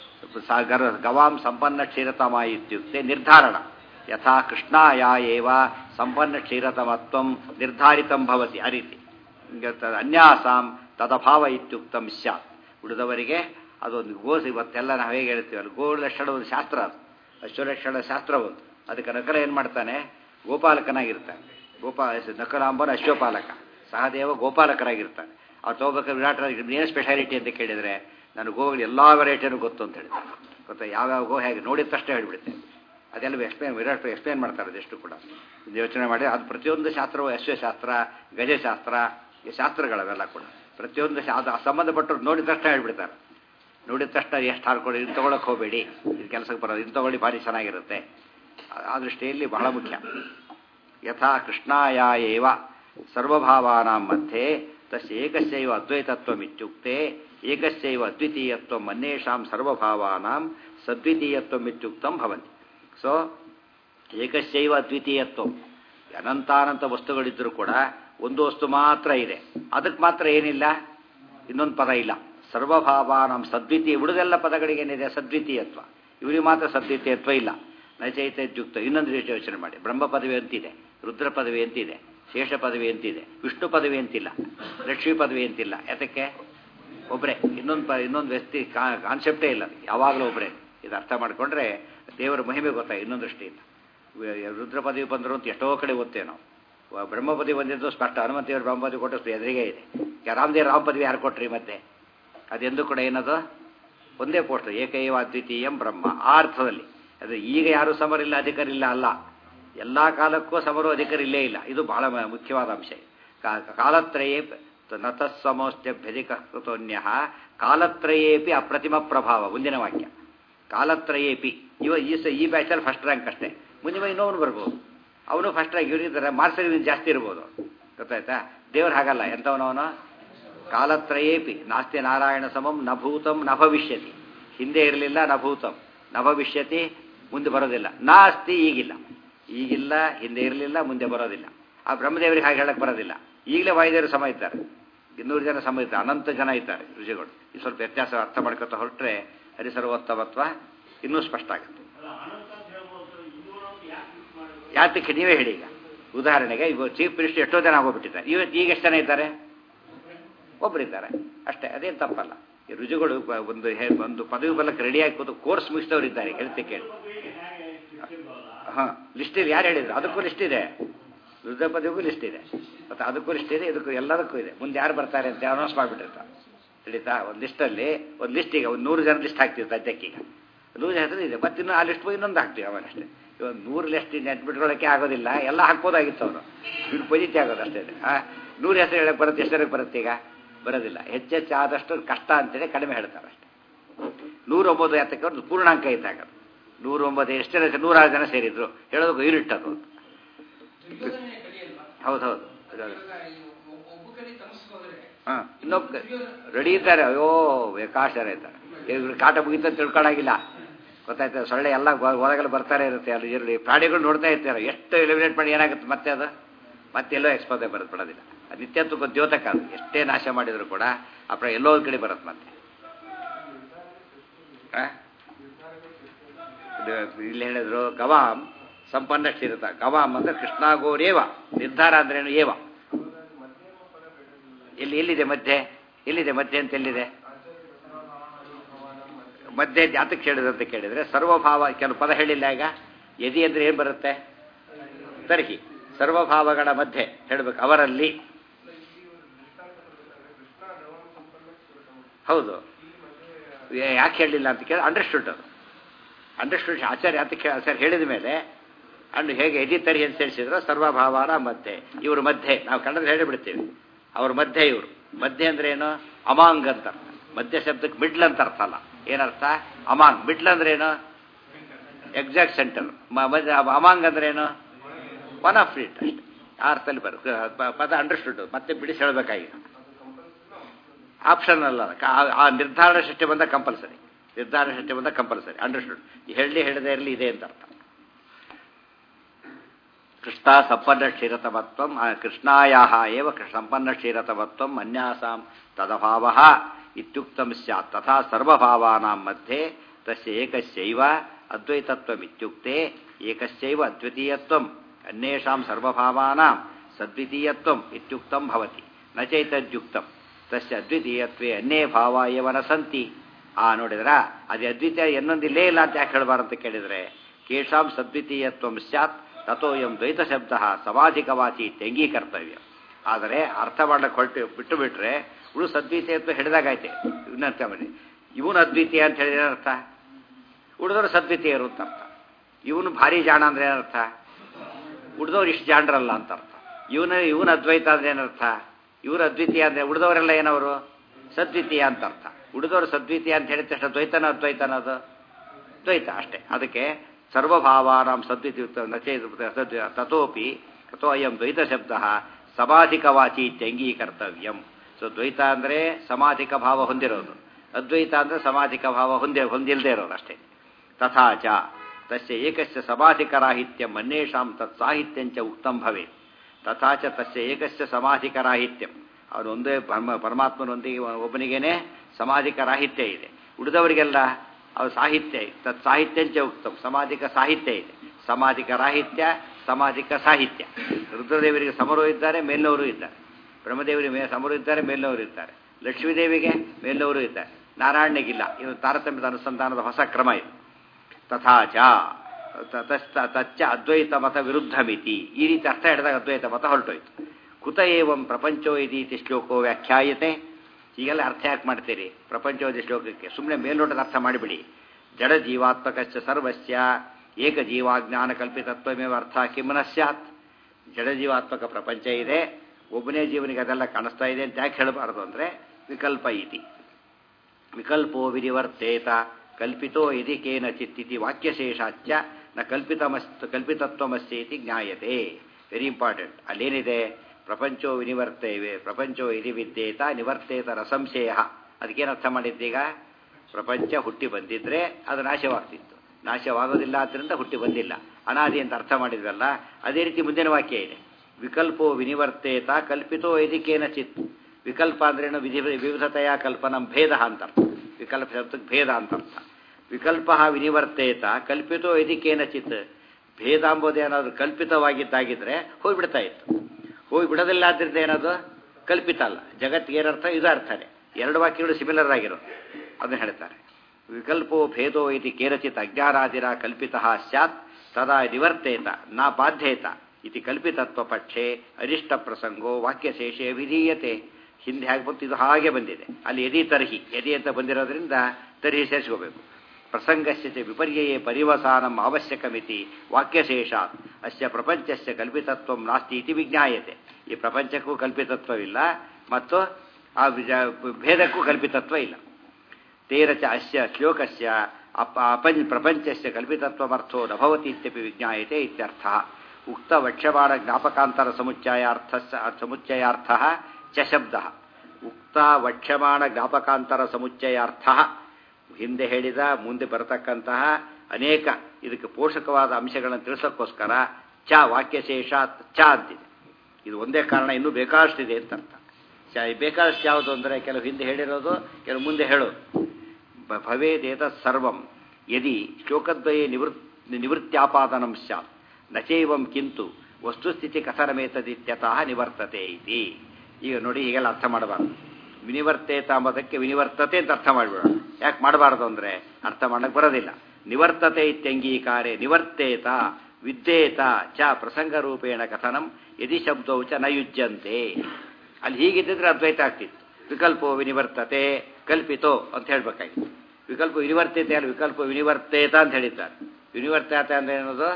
ಗವಾಂ ಸಂಪನ್ನ ಕ್ಷೀರತಮ ಇತ್ಯುಕ್ತೆ ನಿರ್ಧಾರಣ ಯಥಾ ಕೃಷ್ಣಾಯ ಏವ ಸಂಪನ್ನ ಕ್ಷೀರತಮತ್ವ ನಿರ್ಧಾರಿತಂ ಭವತಿ ಆ ರೀತಿ ಅನ್ಯಾಸಾಂ ತದಭಾವ ಇತ್ಯುಕ್ತಂ ಸ್ಯಾತ್ ಉಳಿದವರಿಗೆ ಅದೊಂದು ಗೋಸ್ ಇವತ್ತೆಲ್ಲ ನಾವು ಹೇಗೆ ಹೇಳ್ತೀವಲ್ಲ ಗೋ ಲಕ್ಷಣ ಒಂದು ಶಾಸ್ತ್ರ ಅದು ಅಶ್ವಲಕ್ಷಣ ಶಾಸ್ತ್ರ ಒಂದು ಅದಕ್ಕೆ ನಕಲ ಏನು ಮಾಡ್ತಾನೆ ಗೋಪಾಲಕನಾಗಿರ್ತಾನೆ ಗೋಪಾಲ ನಕಲಾಂಬನ ಅಶ್ವಪಾಲಕ ಸಹದೇವ ಗೋಪಾಲಕರಾಗಿರ್ತಾನೆ ಅವ್ರು ತಗೋಬೇಕಾದ್ರೆ ವಿರಾಟ್ ಏನು ಸ್ಪೆಷಾಲಿಟಿ ಅಂತ ಕೇಳಿದರೆ ನಾನು ಗೋಗಳು ಎಲ್ಲ ವೆರೈಟಿನೂ ಗೊತ್ತು ಅಂತ ಹೇಳ್ತಾರೆ ಗೊತ್ತಾ ಯಾವ್ಯಾವ ಗೋ ಹೇಗೆ ನೋಡಿದ ತಕ್ಷಣ ಹೇಳ್ಬಿಡ್ತೇನೆ ಅದೆಲ್ಲ ಎಕ್ಸ್ಪ್ಲೇನ್ ವಿರಾಟ್ ಎಕ್ಸ್ಪ್ಲೇನ್ ಮಾಡ್ತಾರೆ ಅದೆಷ್ಟು ಕೂಡ ಯೋಚನೆ ಮಾಡಿ ಅದು ಪ್ರತಿಯೊಂದು ಶಾಸ್ತ್ರವು ಅಶ್ವಶಾಸ್ತ್ರ ಗಜಶಾಸ್ತ್ರ ಈ ಶಾಸ್ತ್ರಗಳವೆಲ್ಲ ಕೂಡ ಪ್ರತಿಯೊಂದು ಅದು ಸಂಬಂಧಪಟ್ಟರು ನೋಡಿದ ತಕ್ಷಣ ಹೇಳ್ಬಿಡ್ತಾರೆ ನೋಡಿದ ತಕ್ಷಣ ಎಷ್ಟು ಹಾರ್ಕೊಳ್ಳಿ ಇದು ತೊಗೊಳಕ್ಕೆ ಹೋಗಬೇಡಿ ಇದು ಕೆಲಸಕ್ಕೆ ಬರೋದು ಇದು ತೊಗೊಳ್ಳಿ ಭಾರಿ ಚೆನ್ನಾಗಿರುತ್ತೆ ಆ ದೃಷ್ಟಿಯಲ್ಲಿ ಬಹಳ ಮುಖ್ಯ ಯಥಾ ಕೃಷ್ಣಾಯ ಏವ ಸರ್ವಭಾವಾನಾಂ ಮಧ್ಯೆ ತಸ್ಯ ಏಕಸ್ಯೈವ ಅದ್ವೈತತ್ವಮಿತ್ಯುಕ್ತೆ ಏಕಸ್ಯೈವ ಅದ್ವಿತೀಯತ್ವಂ ಅನ್ಯೇಷಾಂ ಸರ್ವಭಾವಾನಾಂ ಸದ್ವಿತೀಯತ್ವಮಿತ್ಯುಕ್ತಂ ಭವಂತಿ ಸೊ ಏಕಸ್ಯೈವ ಅದ್ವಿತೀಯತ್ವ ಅನಂತಾನಂತ ವಸ್ತುಗಳಿದ್ದರೂ ಕೂಡ ಒಂದು ವಸ್ತು ಮಾತ್ರ ಇದೆ ಅದಕ್ಕೆ ಮಾತ್ರ ಏನಿಲ್ಲ ಇನ್ನೊಂದು ಪದ ಇಲ್ಲ ಸರ್ವಭಾವಾನಾಂ ಸದ್ವಿತೀಯ ಉಳಿದೆಲ್ಲ ಪದಗಳಿಗೆ ಏನಿದೆ ಸದ್ವಿತೀಯತ್ವ ಇವರಿಗೆ ಮಾತ್ರ ಸದ್ವಿತೀಯತ್ವ ಇಲ್ಲ ನೈಚೈತ್ಯುಕ್ತ ಇನ್ನೊಂದು ರೀತಿ ಯೋಚನೆ ಮಾಡಿ ಬ್ರಹ್ಮ ಪದವಿ ಅಂತಿದೆ ರುದ್ರ ಪದವಿ ಅಂತಿದೆ ಶೇಷ ಪದವಿ ಅಂತಿದೆ ವಿಷ್ಣು ಪದವಿ ಅಂತಿಲ್ಲ ಲಕ್ಷ್ಮೀ ಪದವಿ ಅಂತಿಲ್ಲ ಯಾತಕ್ಕೆ ಒಬ್ಬರೇ ಇನ್ನೊಂದು ಪ ಇನ್ನೊಂದು ವ್ಯಕ್ತಿ ಕಾನ್ಸೆಪ್ಟೇ ಇಲ್ಲ ಯಾವಾಗಲೂ ಒಬ್ಬರೇ ಇದು ಅರ್ಥ ಮಾಡಿಕೊಂಡ್ರೆ ದೇವರ ಮಹಿಮೆ ಗೊತ್ತಾಗ ಇನ್ನೊಂದು ದೃಷ್ಟಿಯಿಂದ ರುದ್ರ ಪದವಿ ಬಂದರು ಅಂತ ಎಷ್ಟೋ ಕಡೆ ಓದ್ತೇವೆ ನಾವು ಬ್ರಹ್ಮ ಪದವಿ ಬಂದಿದ್ದು ಸ್ಪಷ್ಟ ಹನುಮಂತೇವರು ಬ್ರಹ್ಮ ಪದವಿ ಕೊಟ್ಟಷ್ಟು ಎದುರಿಗೆ ಇದೆ ರಾಮದೇವ್ ರಾಮ ಪದವಿ ಯಾರು ಕೊಟ್ರಿ ಮತ್ತೆ ಅದೆಂದು ಕೂಡ ಏನದು ಒಂದೇ ಪೋಸ್ಟ್ ಏಕೈವ ಅದ್ವಿತೀಯಂ ಬ್ರಹ್ಮ ಆ ಅರ್ಥದಲ್ಲಿ ಅದು ಈಗ ಯಾರು ಸಮರಿಲ್ಲ ಅಧಿಕಾರಿಲ್ಲ ಅಲ್ಲ ಎಲ್ಲ ಕಾಲಕ್ಕೂ ಸಮರು ಅಧಿಕಾರ ಇಲ್ಲೇ ಇಲ್ಲ ಇದು ಬಹಳ ಮುಖ್ಯವಾದ ಅಂಶ ಕಾಲತ್ರಯೇ ನತಸ್ಸಮೋಸ್ತ್ಯಭ್ಯಧಿಕೃತೋನ್ಯ ಕಾಲತ್ರಯೇಪಿ ಅಪ್ರತಿಮ ಪ್ರಭಾವ ಮುಂದಿನ ವಾಕ್ಯ ಕಾಲತ್ರಯೇಪಿ ಇವ ಈ ಸ ಈ ಬ್ಯಾಚಲ್ಲಿ ಫಸ್ಟ್ ರ್ಯಾಂಕ್ ಅಷ್ಟೇ ಮುಂದಿನ ಇನ್ನೊಬ್ನು ಬರ್ಬೋದು ಅವನು ಫಸ್ಟ್ ರ್ಯಾಂಕ್ ಇವರಿದ್ದಾರೆ ಮಾರ್ಕ್ಸಲ್ಲಿ ಜಾಸ್ತಿ ಇರ್ಬೋದು ಗೊತ್ತಾಯ್ತಾ ದೇವ್ರು ಹಾಗಲ್ಲ ಎಂಥವನವನು ಕಾಲತ್ರಯೇಪಿ ನಾಸ್ತಿ ನಾರಾಯಣ ಸಮಂ ನ ಭೂತಂ ನ ಭವಿಷ್ಯತಿ ಹಿಂದೆ ಇರಲಿಲ್ಲ ನ ಭೂತಂ ನ ಭವಿಷ್ಯತಿ ಮುಂದೆ ಬರೋದಿಲ್ಲ ನಾಸ್ತಿ ಈಗಿಲ್ಲ ಈಗಿಲ್ಲ ಹಿಂದೆ ಇರಲಿಲ್ಲ ಮುಂದೆ ಬರೋದಿಲ್ಲ ಆ ಬ್ರಹ್ಮದೇವರಿಗೆ ಹಾಗೆ ಹೇಳಕ್ ಬರೋದಿಲ್ಲ ಈಗಲೇ ವಾಯುದೇವರು ಸಮ ಇದ್ದಾರೆ ಇನ್ನೂರು ಜನ ಸಮ ಇದ್ದಾರೆ ಅನಂತ ಜನ ಇದ್ದಾರೆ ಋಷಿಗಳು ಈ ಸ್ವಲ್ಪ ವ್ಯತ್ಯಾಸ ಅರ್ಥ ಮಾಡ್ಕೊತ ಹೊರಟ್ರೆ ಹರಿಸರ್ವೋತ್ತಮತ್ವ ಇನ್ನೂ ಸ್ಪಷ್ಟ ಆಗುತ್ತೆ ಯಾತಕ್ಕೆ ನೀವೇ ಹೇಳಿ ಈಗ ಉದಾಹರಣೆಗೆ ಈಗ ಚೀಫ್ ಮಿನಿಸ್ಟರ್ ಎಷ್ಟೋ ಜನ ಆಗೋಗ್ಬಿಟ್ಟಿದ್ದಾರೆ ಇವತ್ತು ಈಗ ಎಷ್ಟು ಜನ ಇದ್ದಾರೆ ಒಬ್ಬರಿದ್ದಾರೆ ಅಷ್ಟೇ ಅದೇನು ತಪ್ಪಲ್ಲ ಈ ರುಜುಗಳು ಬ- ಒಂದು ಹೇ- ಒಂದು ಪದವಿ ಬಲಕ್ಕೆ ರೆಡಿಯಾಗಿ ಕೂತು ಕೋರ್ಸ್ ಮುಗಿಸಿದವರು ಇದ್ದಾರೆ ಹೇಳ್ತಿ ಕೇಳಿ ಹಾಂ ಲಿಸ್ಟ್ ಇದೆ ಯಾರು ಹೇಳಿದ್ರು ಅದಕ್ಕೂ ಲಿಸ್ಟ್ ಇದೆ ರುದ್ರ ಪದವಿಗೂ ಲಿಸ್ಟ್ ಇದೆ ಮತ್ತು ಅದಕ್ಕೂ ಲಿಸ್ಟ್ ಇದೆ ಇದಕ್ಕೂ ಎಲ್ಲದಕ್ಕೂ ಇದೆ ಮುಂದೆ ಯಾರು ಬರ್ತಾರೆ ಅಂತ ಅನೌನ್ಸ್ ಮಾಡಿಬಿಟ್ಟಿರ್ತಾರೆ ತಿಳಿತಾ ಒಂದು ಲಿಸ್ಟಲ್ಲಿ ಒಂದು ಲಿಸ್ಟ್ ಈಗ ಒಂದು ನೂರು ಜನ ಲಿಸ್ಟ್ ಹಾಕ್ತೀವಿ ಸದ್ಯಕ್ಕೆ ಈಗ ನೂರು ಹೆಸರು ಇದೆ ಮತ್ತೆ ಇನ್ನು ಆ ಲಿಸ್ಟ್ ಹೋಗಿ ಇನ್ನೊಂದು ಹಾಕ್ತೀವಿ ಅಷ್ಟೇ ಇವಾಗ ನೂರು ಲಿಸ್ಟ್ ನೆಟ್ಬಿಟ್ಕೊಳ್ಳೋಕ್ಕೆ ಆಗೋದಿಲ್ಲ ಎಲ್ಲ ಹಾಕ್ಬೋದಾಗಿತ್ತು ಅವರು ಇವ್ರು ಪೊಜಿಟಿ ಆಗೋದು ಅಷ್ಟೇ ಆ ನೂರು ಹೆಸರು ಹೇಳಕ್ಕೆ ಬರುತ್ತೆ ಎಷ್ಟರಿಗೆ ಬರುತ್ತೆ ಈಗ ಬರೋದಿಲ್ಲ ಹೆಚ್ಚೆಚ್ಚು ಆದಷ್ಟು ಕಷ್ಟ ಅಂತೇಳಿ ಕಡಿಮೆ ಹೇಳ್ತಾರೆ ಅಷ್ಟೇ ನೂರೊಂಬತ್ತು ಯಾತಕ್ಕೆ ಒಂದು ಪೂರ್ಣಾಂಕ ಇದ್ದಾಗ ನೂರ ಒಂಬತ್ತು ಎಷ್ಟು ಜನ ನೂರಾರು ಜನ ಸೇರಿದ್ರು ಹೇಳೋದಕ್ಕೆ ಯೂನಿಟ್ ಅದು ಹೌದು ಹೌದು ಹಾಂ ಇನ್ನೊಬ್ಬ ರೆಡಿ ಇದ್ದಾರೆ ಅಯ್ಯೋ ಬೇಕಾಶರ ಇದ್ದಾರೆ ಇವ್ರು ಕಾಟ ಮುಗಿತ ತಿಳ್ಕೊಳಾಗಿಲ್ಲ ಗೊತ್ತಾಯ್ತದೆ ಸೊಳ್ಳೆ ಎಲ್ಲ ಗೊ- ಹೊರಗೆಲ್ಲ ಬರ್ತಾರೆ ಇರುತ್ತೆ ಅಲ್ಲಿ ಇರಲಿ ಪ್ರಾಣಿಗಳು ನೋಡ್ತಾ ಇರ್ತಾರೆ ಎಷ್ಟು ಎಲಿಮಿನೇಟ್ ಮಾಡಿ ಏನಾಗುತ್ತೆ ಮತ್ತೆ ಅದು ಮತ್ತೆಲ್ಲೋ ಎಕ್ಸ್ಪೋದೆ ಬರೋದು ಬಿಡೋದಿಲ್ಲ ಅದು ನಿತ್ಯತ್ವಕ್ಕೆ ದ್ಯೋತಕ ಅದು ಎಷ್ಟೇ ನಾಶ ಮಾಡಿದ್ರು ಕೂಡ ಅப்புறம் ಎಲ್ಲೋ ಒಂದು ಕಡೆ ಬರುತ್ತೆ ಮತ್ತೆ ಆ? ಇದು ಇಲ್ಲಿ ಹೇಳಿದ್ರು ಗವಾಮ್ ಸಂಪನ್ನ ಕ್ಷೀರತ ಗವಾಮ್ ಅಂದ್ರೆ ಕೃಷ್ಣಾಗೋರೇವ ನಿರ್ಧಾರ ಅಂದ್ರೇನು ಏವ ಎಲ್ಲಿ ಎಲ್ಲಿದೆ ಮಧ್ಯೆ ಎಲ್ಲಿದೆ ಮಧ್ಯೆ ಅಂತ ಎಲ್ಲಿದೆ ಮಧ್ಯೆ ಜಾತಕ್ಕೆ ಹೇಳಿದ್ರು ಅಂತ ಕೇಳಿದ್ರೆ ಸರ್ವಭಾವ ಕೆಲವು ಪದ ಹೇಳಿಲ್ಲ ಈಗ ಯದಿ ಅಂದ್ರೆ ಏನ್ ಬರುತ್ತೆ ತರ್ಹಿ ಸರ್ವಭಾವಗಳ ಮಧ್ಯೆ ಹೇಳ್ಬೇಕು ಅವರಲ್ಲಿ ಹೌದು ಯಾ- ಯಾಕೆ ಹೇಳಲಿಲ್ಲ ಅಂತ ಕೇಳಿ ಅಂಡರ್ಸ್ಟುಡ್ ಅದು ಅಂಡರ್ಸ್ಟುಡ್ ಆಚಾರ್ಯ ಅಂತ ಕೇಳಿ ಆಚಾರ್ಯ ಹೇಳಿದ ಮೇಲೆ ಅಂಡ್ ಹೇಗೆ ಎದಿ ತರಿ ಅಂತ ಸೇರಿಸಿದ್ರು ಸರ್ವಭಾವನ ಮಧ್ಯೆ ಇವ್ರ ಮಧ್ಯೆ ನಾವು ಕನ್ನಡದಲ್ಲಿ ಹೇಳಿಬಿಡ್ತೀವಿ ಅವ್ರ ಮಧ್ಯೆ ಇವರು ಮಧ್ಯೆ ಅಂದ್ರೆ ಏನು ಅಮಾಂಗ್ ಅಂತ ಅರ್ಥ ಮಧ್ಯ ಶಬ್ದಕ್ಕೆ ಮಿಡ್ಲ್ ಅಂತ ಅರ್ಥ ಅಲ್ಲ ಏನರ್ಥ ಅಮಾಂಗ್ ಮಿಡ್ಲ್ ಅಂದ್ರೆ ಏನು ಎಕ್ಸಾಕ್ಟ್ ಸೆಂಟರ್ ಅಮಾಂಗ್ ಅಂದ್ರೆ ಏನು ಒನ್ ಆಫ್ ಇಟ್ ಅಷ್ಟೇ ಆ ಅರ್ಥದಲ್ಲಿ ಬರುತ್ತೆ ಪ- ಪದ ಅಂಡರ್ಸ್ಟುಡ್ ಮತ್ತೆ ಬಿಡಿಸಿ ಹೇಳಬೇಕಾಗಿಲ್ಲ ಆಪ್ಷನ್ ಅಲ್ಲ ಕ- ಆ- ಆ ನಿರ್ಧಾರ ಸೃಷ್ಟಿ ಬಂದ ಕಂಪಲ್ಸರಿ ನಿರ್ಧಾರ ಸೃಷ್ಟಿ ಬಂದ ಕಂಪಲ್ಸರಿ ಅಂಡರ್ಸ್ಟುಡ್ ಹೇಳಿ ಹೇಳದೇ ಇರಲಿ ಇದೆ ಅಂತ ಅರ್ಥ ಕೃಷ್ಣ ಸಂಪನ್ನ ಕ್ಷೀರತಮತ್ವಂ ಆ ಕೃಷ್ಣಾಯಾಹ ಏವ ಕೃ- ಸಂಪನ್ನ ಕ್ಷೀರತಮತ್ವಂ ಅನ್ಯಾಸಾಂ ತದಭಾವ ಇತ್ಯುಕ್ತಂ ಸ್ಯಾತ್ ತಥಾ ಸರ್ವಭಾವಾನಾಂ ಮಧ್ಯೆ ತಸ್ಯ ಏಕಸ್ಯೈವ ಅದ್ವೈತತ್ವಮಿತ್ಯುಕ್ತೆ ಏಕಸ್ಯೈವ ಅದ್ವಿತೀಯತ್ವಂ ಅನ್ಯೇಷಾಂ ಸರ್ವಭಾವಾನಾಂ ಸದ್ವಿತೀಯತ್ವಂ ಇತ್ಯುಕ್ತಂ ಭವತಿ ನ ಚೈತದ್ಯುಕ್ತಂ ತಸ್ಯ ಅದ್ವಿತೀಯತ್ವೇ ಅನ್ಯೇ ಭಾವ ಏವ ನ ಸಂತಿ ಆ ನೋಡಿದ್ರ ಅದು ಅದ್ವಿತೀಯ ಇನ್ನೊಂದಿಲ್ಲೇ ಇಲ್ಲ ಅಂತ ಯಾಕೆ ಹೇಳಬಾರ್ದು ಅಂತ ಕೇಳಿದ್ರೆ ಕೇಶಾಂ ಸದ್ವಿತೀಯತ್ವಂ ಸ್ಯಾತ್ ತಥೋಯಂ ದ್ವೈತ ಶಬ್ದ ಸಮಾಧಿಕವಾಚಿ ತೆಂಗೀಕರ್ತವ್ಯ ಆದರೆ ಅರ್ಥ ಮಾಡಕ್ಕೆ ಹೊರಟು ಬಿಟ್ಟು ಬಿಟ್ರೆ ಉಳು ಸದ್ವಿತೀಯತ್ವ ಹಿಡಿದಾಗೈತೆ ಇನ್ನರ್ಥ ಮಾಡಿ ಇವನು ಅದ್ವಿತೀಯ ಅಂತ ಹೇಳಿದ್ರೆ ಏನರ್ಥ ಉಳಿದವರು ಸದ್ವಿತೀಯರು ಅಂತ ಅರ್ಥ ಇವನು ಭಾರಿ ಜಾಣ ಅಂದ್ರೆ ಏನರ್ಥ ಉಳಿದವ್ರು ಇಷ್ಟು ಜಾಣರಲ್ಲ ಅಂತ ಅರ್ಥ ಇವನ ಇವನ ಅದ್ವೈತ ಅಂದ್ರೆ ಏನರ್ಥ ಇವ್ರ ಅದ್ವಿತೀಯ ಅಂದ್ರೆ ಉಳಿದವರೆಲ್ಲ ಏನವರು ಸದ್ವಿತೀಯ ಅಂತ ಅರ್ಥ ಉಳಿದವರು ಸದ್ವಿತೀಯ ಅಂತ ಹೇಳಿದ ತಕ್ಷಣ ದ್ವೈತನ ಅದ್ವೈತನ ಅದು ದ್ವೈತ ಅಷ್ಟೇ ಅದಕ್ಕೆ ಸರ್ವಭಾವಾನಾಂ ಸದ್ವಿತೀಯ ನಚೇ ತಥೋಪಿ ತಥೋ ಅಯಂ ದ್ವೈತ ಶಬ್ದ ಸಮಾಧಿಕವಾಚಿ ಇತ್ಯಂಗೀಕರ್ತವ್ಯಂ ಸೊ ದ್ವೈತ ಅಂದರೆ ಸಮಾಧಿಕ ಭಾವ ಹೊಂದಿರೋದು ಅದ್ವೈತ ಅಂದರೆ ಸಮಾಧಿಕ ಭಾವ ಹೊಂದಿ ಹೊಂದಿಲ್ಲದೆ ಇರೋದು ಅಷ್ಟೇ ತಥಾಚ ತಸ್ಯ ಏಕಸ್ಯ ಸಮಾಧಿಕರಾಹಿತ್ಯಂ ಅನ್ಯೇಷಾಂ ತತ್ ಸಾಹಿತ್ಯಂಚ ಉಕ್ತಂ ಭವೇತ್ ತಥಾಚ ತಸ್ಯ ಏಕಸ್ಯ ಸಮಾಧಿಕರಾಹಿತ್ಯಂ ಅವನು ಒಂದೇ ಪರಮ ಪರಮಾತ್ಮನೊಂದಿಗೆ ಒಬ್ಬನಿಗೇನೆ ಸಮಾಧಿಕ ರಾಹಿತ್ಯ ಇದೆ ಉಳಿದವರಿಗೆಲ್ಲ ಅವ್ರ ಸಾಹಿತ್ಯ ತತ್ ಸಾಹಿತ್ಯಂಚ ಉಕ್ತಂ ಸಮಾಧಿಕ ಸಾಹಿತ್ಯ ಇದೆ ಸಮಾಧಿಕ ರಾಹಿತ್ಯ ಸಮಾಧಿಕ ಸಾಹಿತ್ಯ ರುದ್ರದೇವರಿಗೆ ಸಮರು ಇದ್ದಾರೆ ಮೇಲ್ನವರು ಇದ್ದಾರೆ ಬ್ರಹ್ಮದೇವರಿಗೆ ಮೇ ಸಮರು ಇದ್ದಾರೆ ಮೇಲ್ನವರು ಇದ್ದಾರೆ ಲಕ್ಷ್ಮೀದೇವಿಗೆ ಮೇಲ್ನವರು ಇದ್ದಾರೆ ನಾರಾಯಣನಿಗಿಲ್ಲ ಇದು ತಾರತಮ್ಯದ ಅನುಸಂಧಾನದ ಹೊಸ ಕ್ರಮ ಇದು ತಥಾಚ ತತಸ್ಥ ತಚ್ಚ ಅದ್ವೈತ ಮತ ವಿರುದ್ಧ ಮಿತಿ ಈ ರೀತಿ ಅರ್ಥ ಹಿಡಿದಾಗ ಅದ್ವೈತ ಮತ ಹೊರಟೋಯ್ತು ಕುತ ಏವಂ ಪ್ರಪಂಚೋ ಇದೀತಿ ಶ್ಲೋಕೋ ವ್ಯಾಖ್ಯಾಯತೆ ಈಗೆಲ್ಲ ಅರ್ಥ ಯಾಕೆ ಮಾಡ್ತೀರಿ ಪ್ರಪಂಚೋದಿ ಶ್ಲೋಕಕ್ಕೆ ಸುಮ್ಮನೆ ಮೇಲ್ನೋಟದ ಅರ್ಥ ಮಾಡಿಬಿಡಿ ಜಡ ಜೀವಾತ್ಮಕಶ್ಚ ಸರ್ವಸ್ಯ ಏಕ ಜೀವಾಜ್ಞಾನ ಕಲ್ಪಿತತ್ವಮೇವ ಅರ್ಥ ಕಿಮ್ಮನ ಸ್ಯಾತ್ ಜಡ ಜೀವಾತ್ಮಕ ಪ್ರಪಂಚ ಇದೆ ಒಬ್ಬನೇ ಜೀವನಿಗೆ ಅದೆಲ್ಲ ಕಾಣಿಸ್ತಾ ಇದೆ ಅಂತ ಯಾಕೆ ಹೇಳಬಾರ್ದು ಅಂದರೆ ವಿಕಲ್ಪ ಇತಿ ವಿಕಲ್ಪೋ ವಿಧಿವರ್ತೇತ ಕಲ್ಪಿತೋ ಇದಿ ಕೇನಚಿತ್ ಇತಿ ವಾಕ್ಯಶೇಷಾಚ್ಯ ನ ಕಲ್ಪಿತಮಸ್ತು ಕಲ್ಪಿತತ್ವಮಸ್ತಿ ಇತಿ ಜ್ಞಾಯತೆ ವೆರಿ ಇಂಪಾರ್ಟೆಂಟ್ ಅಲ್ಲೇನಿದೆ ಪ್ರಪಂಚೋ ವಿನಿವರ್ತೇವೆ ಪ್ರಪಂಚೋ ಇದಿ ವಿದ್ಯೇತ ನಿವರ್ತೇತ ರಸಂಶಯ ಅದಕ್ಕೇನು ಅರ್ಥ ಮಾಡಿದ್ದೀಗ ಪ್ರಪಂಚ ಹುಟ್ಟಿ ಬಂದಿದ್ರೆ ಅದು ನಾಶವಾಗ್ತಿತ್ತು ನಾಶವಾಗೋದಿಲ್ಲ ಆದ್ದರಿಂದ ಹುಟ್ಟಿ ಬಂದಿಲ್ಲ ಅನಾದಿ ಅಂತ ಅರ್ಥ ಮಾಡಿದ್ವಲ್ಲ ಅದೇ ರೀತಿ ಮುಂದಿನ ವಾಕ್ಯ ಇದೆ ವಿಕಲ್ಪೋ ವಿನಿವರ್ತೇತ ಕಲ್ಪಿತೋ ಇದಕ್ಕೇನ ಚಿತ್ ವಿಕಲ್ಪ ಅಂದ್ರೇನು ವಿಧಿ ವಿವಿಧತೆಯ ಕಲ್ಪನಂ ಭೇದ ಅಂತ ಅರ್ಥ ವಿಕಲ್ಪ ಶಬ್ದಕ್ಕೆ ಭೇದ ಅಂತ ಅರ್ಥ ವಿಕಲ್ಪ ವಿನಿವರ್ತೇತ ಕಲ್ಪಿತೋ ಇದಕ್ಕೇನ ಚಿತ್ ಭೇದ ಅಂಬೋದು ಏನಾದ್ರು ಕಲ್ಪಿತವಾಗಿದ್ದಾಗಿದ್ರೆ ಹೋಗ್ಬಿಡ್ತಾ ಇತ್ತು ಹೋಗಿ ಬಿಡೋದಿಲ್ಲ ಆದ್ರಿಂದ ಏನದು ಕಲ್ಪಿತ ಅಲ್ಲ ಜಗತ್ತಿಗೆ ಏನರ್ಥ ಇದು ಅರ್ಥನೇ ಎರಡು ವಾಕ್ಯಗಳು ಸಿಮಿಲರ್ ಆಗಿರೋ ಅದನ್ನ ಹೇಳ್ತಾರೆ ವಿಕಲ್ಪೋ ಭೇದೋ ಇತಿ ಕೇರಚಿತ್ ಅಜ್ಞಾನಾದಿರ ಕಲ್ಪಿತ ಸ್ಯಾತ್ ತದಾ ನಿವರ್ತೇತ ನಾ ಬಾಧ್ಯೇತ ಇತಿ ಕಲ್ಪಿತತ್ವ ಪಕ್ಷೆ ಅರಿಷ್ಟ ಪ್ರಸಂಗೋ ವಾಕ್ಯಶೇಷೆ ವಿಧೀಯತೆ ಹಿಂದೆ ಹೇಗೆ ಬಂತು ಇದು ಹಾಗೆ ಬಂದಿದೆ ಅಲ್ಲಿ ಎದಿ ತರ್ಹಿ ಎದಿ ಅಂತ ಬಂದಿರೋದ್ರಿಂದ ತರ್ಹಿ ಸೇರಿಸ್ಕೋಬೇಕು ಪ್ರಸಂಗಸ್ಯ ಚ ವಿಪರ್ಯಯೇ ಪರಿವಸಾನಂ ಅವಶ್ಯಕಮಿತಿ ವಾಕ್ಯಶೇಷಾತ್ ಅಸ್ಯ ಪ್ರಪಂಚಸ್ಯ ಕಲ್ಪಿತತ್ವ ನಾಸ್ತಿ ಇತಿ ವಿಜ್ಞಾಯತೆ ಈ ಪ್ರಪಂಚಕ್ಕೂ ಕಲ್ಪಿತತ್ವವಿಲ್ಲ ಮತ್ತು ಆ ವಿಜ- ಭೇದಕ್ಕೂ ಕಲ್ಪಿತತ್ವ ಇಲ್ಲ ತೇರ ಚ ಅಸ್ಯ ಶ್ಲೋಕಸ್ಯ ಅಪ ಅಪಂಚ ಪ್ರಪಂಚಸ್ಯ ಕಲ್ಪಿತತ್ವಮರ್ಥೋ ನ ಭವತಿ ಇತ್ಯಪಿ ವಿಜ್ಞಾಯತೆ ಇತ್ಯರ್ಥ ಉಕ್ತ ವಕ್ಷ್ಯಮಾಣ ಜ್ಞಾಪಕಾಂತರ ಸಮುಚ್ಚಯಾರ್ಥ ಸಮುಚ್ಚಯಾರ್ಥ ಚ ಶಬ್ದ ಉಕ್ತ ವಕ್ಷ್ಯಮಾಣ ಜ್ಞಾಪಕಾಂತರ ಸಮುಚ್ಚಯಾರ್ಥ ಹಿಂದೆ ಹೇಳಿದ ಮುಂದೆ ಬರತಕ್ಕಂತಹ ಅನೇಕ ಇದಕ್ಕೆ ಪೋಷಕವಾದ ಅಂಶಗಳನ್ನು ತಿಳಿಸೋಕ್ಕೋಸ್ಕರ ಚ ವಾಕ್ಯಶೇಷ ಚ ಅಂತಿದೆ ಇದು ಒಂದೇ ಕಾರಣ ಇನ್ನೂ ಬೇಕಾದಷ್ಟಿದೆ ಅಂತ ಅರ್ಥ ಚ ಬೇಕಾದಷ್ಟು ಯಾವುದು ಅಂದರೆ ಕೆಲವು ಹಿಂದೆ ಹೇಳಿರೋದು ಕೆಲವು ಮುಂದೆ ಹೇಳೋದು ಭ- ಭವೇದೇತ ಸರ್ವಂ ಯದಿ ಶ್ಲೋಕದ್ವಯೇ ನಿವೃತ್ ನಿವೃತ್ತ್ಯಾಪಾದನಂ ಸ್ಯಾತ್ ನಚೈವಂ ಕಿಂತು ವಸ್ತುಸ್ಥಿತಿ ಕಥನಮೇತದಿತ್ಯತಃ ನಿವರ್ತತೆ ಇತಿ ಈಗ ನೋಡಿ ಹೀಗೆಲ್ಲ ಅರ್ಥ ಮಾಡಬಾರ್ದು ವಿನಿವರ್ತೇತ ಎಂಬುದಕ್ಕೆ ವಿನಿವರ್ತತೆ ಅಂತ ಅರ್ಥ ಮಾಡಿಬಿಡೋಣ ಯಾಕೆ ಮಾಡಬಾರ್ದು ಅಂದರೆ ಅರ್ಥ ಮಾಡಕ್ಕೆ ಬರೋದಿಲ್ಲ ನಿವರ್ತತೆ ಇತ್ಯಂಗೀಕಾರೆ ನಿವರ್ತೇತ ವಿದ್ಯೇತ ಚ ಪ್ರಸಂಗ ರೂಪೇಣ ಕಥನಂ ಯದಿ ಶಬ್ದವು ಚ ನ ಯುಜ್ಯಂತೆ ಅಲ್ಲಿ ಹೀಗಿದ್ದಿದ್ರೆ ಅದ್ವೈತ ಆಗ್ತಿತ್ತು ವಿಕಲ್ಪೋ ವಿನಿವರ್ತತೆ ಕಲ್ಪಿತೋ ಅಂತ ಹೇಳ್ಬೇಕಾಗಿತ್ತು ವಿಕಲ್ಪ ವಿನಿವರ್ತತೆ ಅಲ್ಲಿ ವಿಕಲ್ಪ ವಿನಿವರ್ತೇತ ಅಂತ ಹೇಳಿದ್ದಾರೆ ವಿನಿವರ್ತೇತ ಅಂದ್ರೆ ಏನದು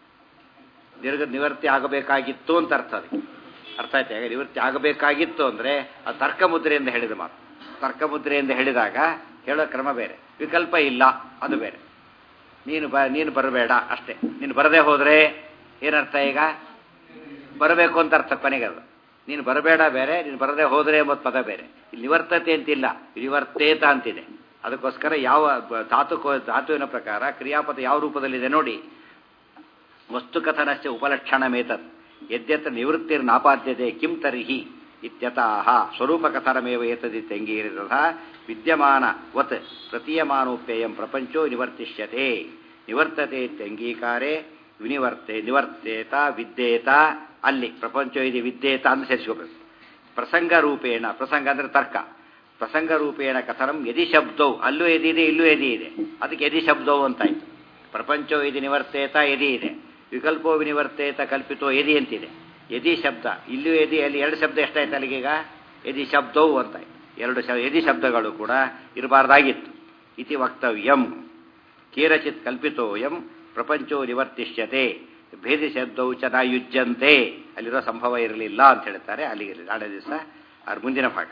ದೀರ್ಘ ನಿವರ್ತಿ ಆಗಬೇಕಾಗಿತ್ತು ಅಂತ ಅರ್ಥ ಅದಕ್ಕೆ ಅರ್ಥ ಆಯ್ತು ಹೇಗೆ ನಿವೃತ್ತಿ ಆಗಬೇಕಾಗಿತ್ತು ಅಂದರೆ ಅದು ತರ್ಕ ಮುದ್ರೆಯಿಂದ ಹೇಳಿದ ಮಾತು ತರ್ಕ ಮುದ್ರೆಯಿಂದ ಹೇಳಿದಾಗ ಹೇಳೋ ಕ್ರಮ ಬೇರೆ ವಿಕಲ್ಪ ಇಲ್ಲ ಅದು ಬೇರೆ ನೀನು ಬ ನೀನು ಬರಬೇಡ ಅಷ್ಟೇ ನೀನು ಬರದೇ ಹೋದರೆ ಏನರ್ಥ ಈಗ ಬರಬೇಕು ಅಂತ ಅರ್ಥ ಕೊನೆಗೆ ಅದು ನೀನು ಬರಬೇಡ ಬೇರೆ ನೀನು ಬರದೇ ಹೋದರೆ ಎಂಬುದು ಪದ ಬೇರೆ ಇಲ್ಲಿ ನಿವರ್ತತೆ ಅಂತಿಲ್ಲ ನಿವರ್ತೇತ ಅಂತಿದೆ ಅದಕ್ಕೋಸ್ಕರ ಯಾವ ಬ- ಧಾತು ಕೋ- ಧಾತುವಿನ ಪ್ರಕಾರ ಕ್ರಿಯಾಪದ ಯಾವ ರೂಪದಲ್ಲಿದೆ ನೋಡಿ ವಸ್ತುಕಥನಸ್ಯ ಉಪಲಕ್ಷಣಮೇತತ್ ಯದ್ಯತ್ರ ನಿವೃತ್ತಿರ್ನಾಪಾದ್ಯತೆ ಕಿಂ ತರ್ಹಿ ಇತ್ಯತಃ ಸ್ವರೂಪಕಥನಮೇವ ಏತದಿತ್ಯಂಗೀರಿತಃ ವಿದ್ಯಮಾನ ವತ್ ಪ್ರತೀಯಮಾನೋಪ್ಯಯಂ ಪ್ರಪಂಚೋ ನಿವರ್ತಿಷ್ಯತೆ ನಿವರ್ತತೆ ಇತ್ಯಂಗೀಕಾರೆ ವಿನಿವರ್ತೆ ನಿವರ್ತೇತ ವಿದ್ಯೇತ ಅಲ್ಲಿ ಪ್ರಪಂಚ ಇದೆ ವಿದ್ಯೇತ ಅಂತ ಸೇರಿಸ್ಕೋಬೇಕು ಪ್ರಸಂಗ ರೂಪೇಣ ಪ್ರಸಂಗ ಅಂದ್ರೆ ತರ್ಕ ಪ್ರಸಂಗ ರೂಪೇಣ ಕಥನಂ ಯದಿ ಶಬ್ದವು ಅಲ್ಲೂ ಎದಿ ಇದೆ ಇಲ್ಲೂ ಎದಿ ಇದೆ ಅದಕ್ಕೆ ಯದಿ ಶಬ್ದವು ಅಂತಾಯ್ತು ಪ್ರಪಂಚೋ ಇದು ನಿವರ್ತೇತ ಎದಿ ಇದೆ ವಿಕಲ್ಪೋ ವಿನಿವರ್ತೇತ ಕಲ್ಪಿತೋ ಎದಿ ಅಂತಿದೆ ಯದಿ ಶಬ್ದ ಇಲ್ಲೂ ಎದಿ ಅಲ್ಲಿ ಎರಡು ಶಬ್ದ ಎಷ್ಟಾಯ್ತು ಅಲ್ಲಿಗೀಗ ಯದಿ ಶಬ್ದವು ಅಂತಾಯ್ತು ಎರಡು ಶ ಯದಿ ಶಬ್ದಗಳು ಕೂಡ ಇರಬಾರ್ದಾಗಿತ್ತು ಇತಿ ವಕ್ತವ್ಯಂ ಕೇರಚಿತ್ ಕಲ್ಪಿತೋಯಂ ಪ್ರಪಂಚೋ ನಿವರ್ತಿಷ್ಯತೆ ಭೇದಿ ಶಬ್ದವು ಚ ನ ಯುಜ್ಯಂತೆ ಅಲ್ಲಿರೋ ಸಂಭವ ಇರಲಿಲ್ಲ ಅಂತ ಹೇಳ್ತಾರೆ ಅಲ್ಲಿಗೆ ನಾಳೆ ದಿವಸ ಅದ್ರ ಮುಂದಿನ ಭಾಗ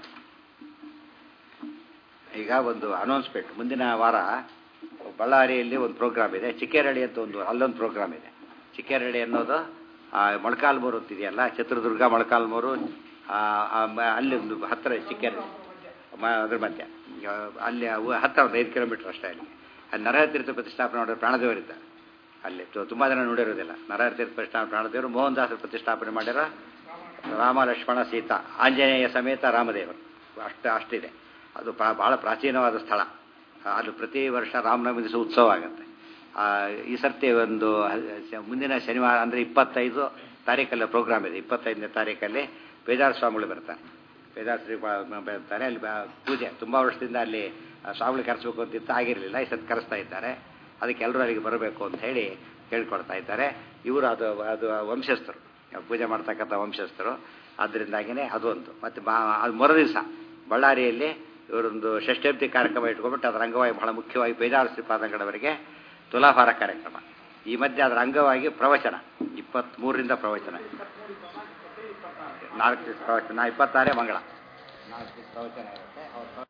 ಈಗ ಒಂದು ಅನೌನ್ಸ್ಮೆಂಟ್ ಮುಂದಿನ ವಾರ ಬಳ್ಳಾರಿಯಲ್ಲಿ ಒಂದು ಪ್ರೋಗ್ರಾಮ್ ಇದೆ ಚಿಕ್ಕೇರಳ್ಳಿ ಅಂತ ಒಂದು ಅಲ್ಲೊಂದು ಪ್ರೋಗ್ರಾಮ್ ಇದೆ ಚಿಕ್ಕೇರಳ್ಳಿ ಅನ್ನೋದು ಆ, ಮೊಳಕಾಲ್ಮೂರು ಅಂತಿದೆಯಲ್ಲ ಚಿತ್ರದುರ್ಗ ಮೊಳಕಾಲ್ಮೂರು ಆ, ಆ, ಮ- ಅಲ್ಲಿ ಒಂದು ಹತ್ತಿರ ಚಿಕ್ಕೇರಳ್ಳಿ ಮ- ಅದ್ರ ಮಧ್ಯ ಈಗ ಅಲ್ಲಿ ಅವು ಹತ್ತಿರ ಒಂದು ಐದು ಕಿಲೋಮೀಟರ್ ಅಷ್ಟೇ ಅಲ್ಲಿ ಅಲ್ಲಿ ನರತೀರ್ಥ ಪ್ರತಿಷ್ಠಾಪನೆ ಮಾಡಿರೋ ಪ್ರಾಣದೇವರಿದ್ದಾರೆ ಅಲ್ಲಿ ತು- ತುಂಬಾ ಜನ ನೋಡಿರೋದಿಲ್ಲ ನರತೀರ್ಥ ಪ್ರತಿಷ್ಠಾಪನೆ ಪ್ರಾಣದೇವರು ಮೋಹನ್ ದಾಸರು ಪ್ರತಿಷ್ಠಾಪನೆ ಮಾಡಿರೋ ರಾಮ ಲಕ್ಷ್ಮಣ ಸೀತಾ ಆಂಜನೇಯ ಸಮೇತ ರಾಮದೇವರು ಅಷ್ಟು ಅಷ್ಟಿದೆ ಅದು ಪ್ರಾ- ಬಹಳ ಪ್ರಾಚೀನವಾದ ಸ್ಥಳ ಅದು ಪ್ರತಿ ವರ್ಷ ರಾಮನವಮಿ ದಿವಸ ಉತ್ಸವ ಆಗುತ್ತೆ ಆ, ಈ ಸರ್ತಿ ಒಂದು ಹ- ಮುಂದಿನ ಶನಿವಾರ ಅಂದರೆ ಇಪ್ಪತ್ತೈದು ತಾರೀಕಲ್ಲಿ ಪ್ರೋಗ್ರಾಮ್ ಇದೆ ಇಪ್ಪತ್ತೈದನೇ ತಾರೀಕಲ್ಲಿ ಬೇದಾರ ಸ್ವಾಮಿಗಳು ಬರ್ತಾರೆ ಬೇದಾರ ಶ್ರೀ ಬ- ಬರ್ತಾರೆ ಅಲ್ಲಿ ಬ- ಪೂಜೆ ತುಂಬ ವರ್ಷದಿಂದ ಅಲ್ಲಿ ಆ ಸ್ವಾಮಿಗಳು ಕರೆಸ್ಬೇಕು ಅಂತಿತ್ತು ಆಗಿರಲಿಲ್ಲ ಈ ಸರ್ತಿ ಕರೆಸ್ತಾ ಇದ್ದಾರೆ ಅದಕ್ಕೆ ಎಲ್ಲರೂ ಅಲ್ಲಿಗೆ ಬರಬೇಕು ಅಂತ ಹೇಳಿ ಕೇಳ್ಕೊಡ್ತಾ ಇದ್ದಾರೆ ಇವರು ಅದು ಅದು ವಂಶಸ್ಥರು ಪೂಜೆ ಮಾಡ್ತಕ್ಕಂಥ ವಂಶಸ್ಥರು ಅದರಿಂದಾಗಿನೇ ಅದು ಒಂದು ಮತ್ತು ಬಾ ಅದು ಮರು ದಿವಸ ಬಳ್ಳಾರಿಯಲ್ಲಿ ಇವರೊಂದು ಷಷ್ಠಬ್ದಿ ಕಾರ್ಯಕ್ರಮ ಇಟ್ಕೊಂಡ್ಬಿಟ್ಟು ಅದರ ಅಂಗವಾಗಿ ಬಹಳ ಮುಖ್ಯವಾಗಿ ಬೇಜಾರು ಶ್ರೀಪಾದಂಗಳವರಿಗೆ ತುಲಾಭಾರ ಕಾರ್ಯಕ್ರಮ ಈ ಮಧ್ಯೆ ಅದರ ಅಂಗವಾಗಿ ಪ್ರವಚನ ಇಪ್ಪತ್ತ್ಮೂರರಿಂದ ಪ್ರವಚನ ನಾಲ್ಕು ಪ್ರವಚನ ಇಪ್ಪತ್ತಾರೇ ಮಂಗಳ ನಾಲ್ಕು ಪ್ರವಚನ ಇರುತ್ತೆ ಅವ್ರ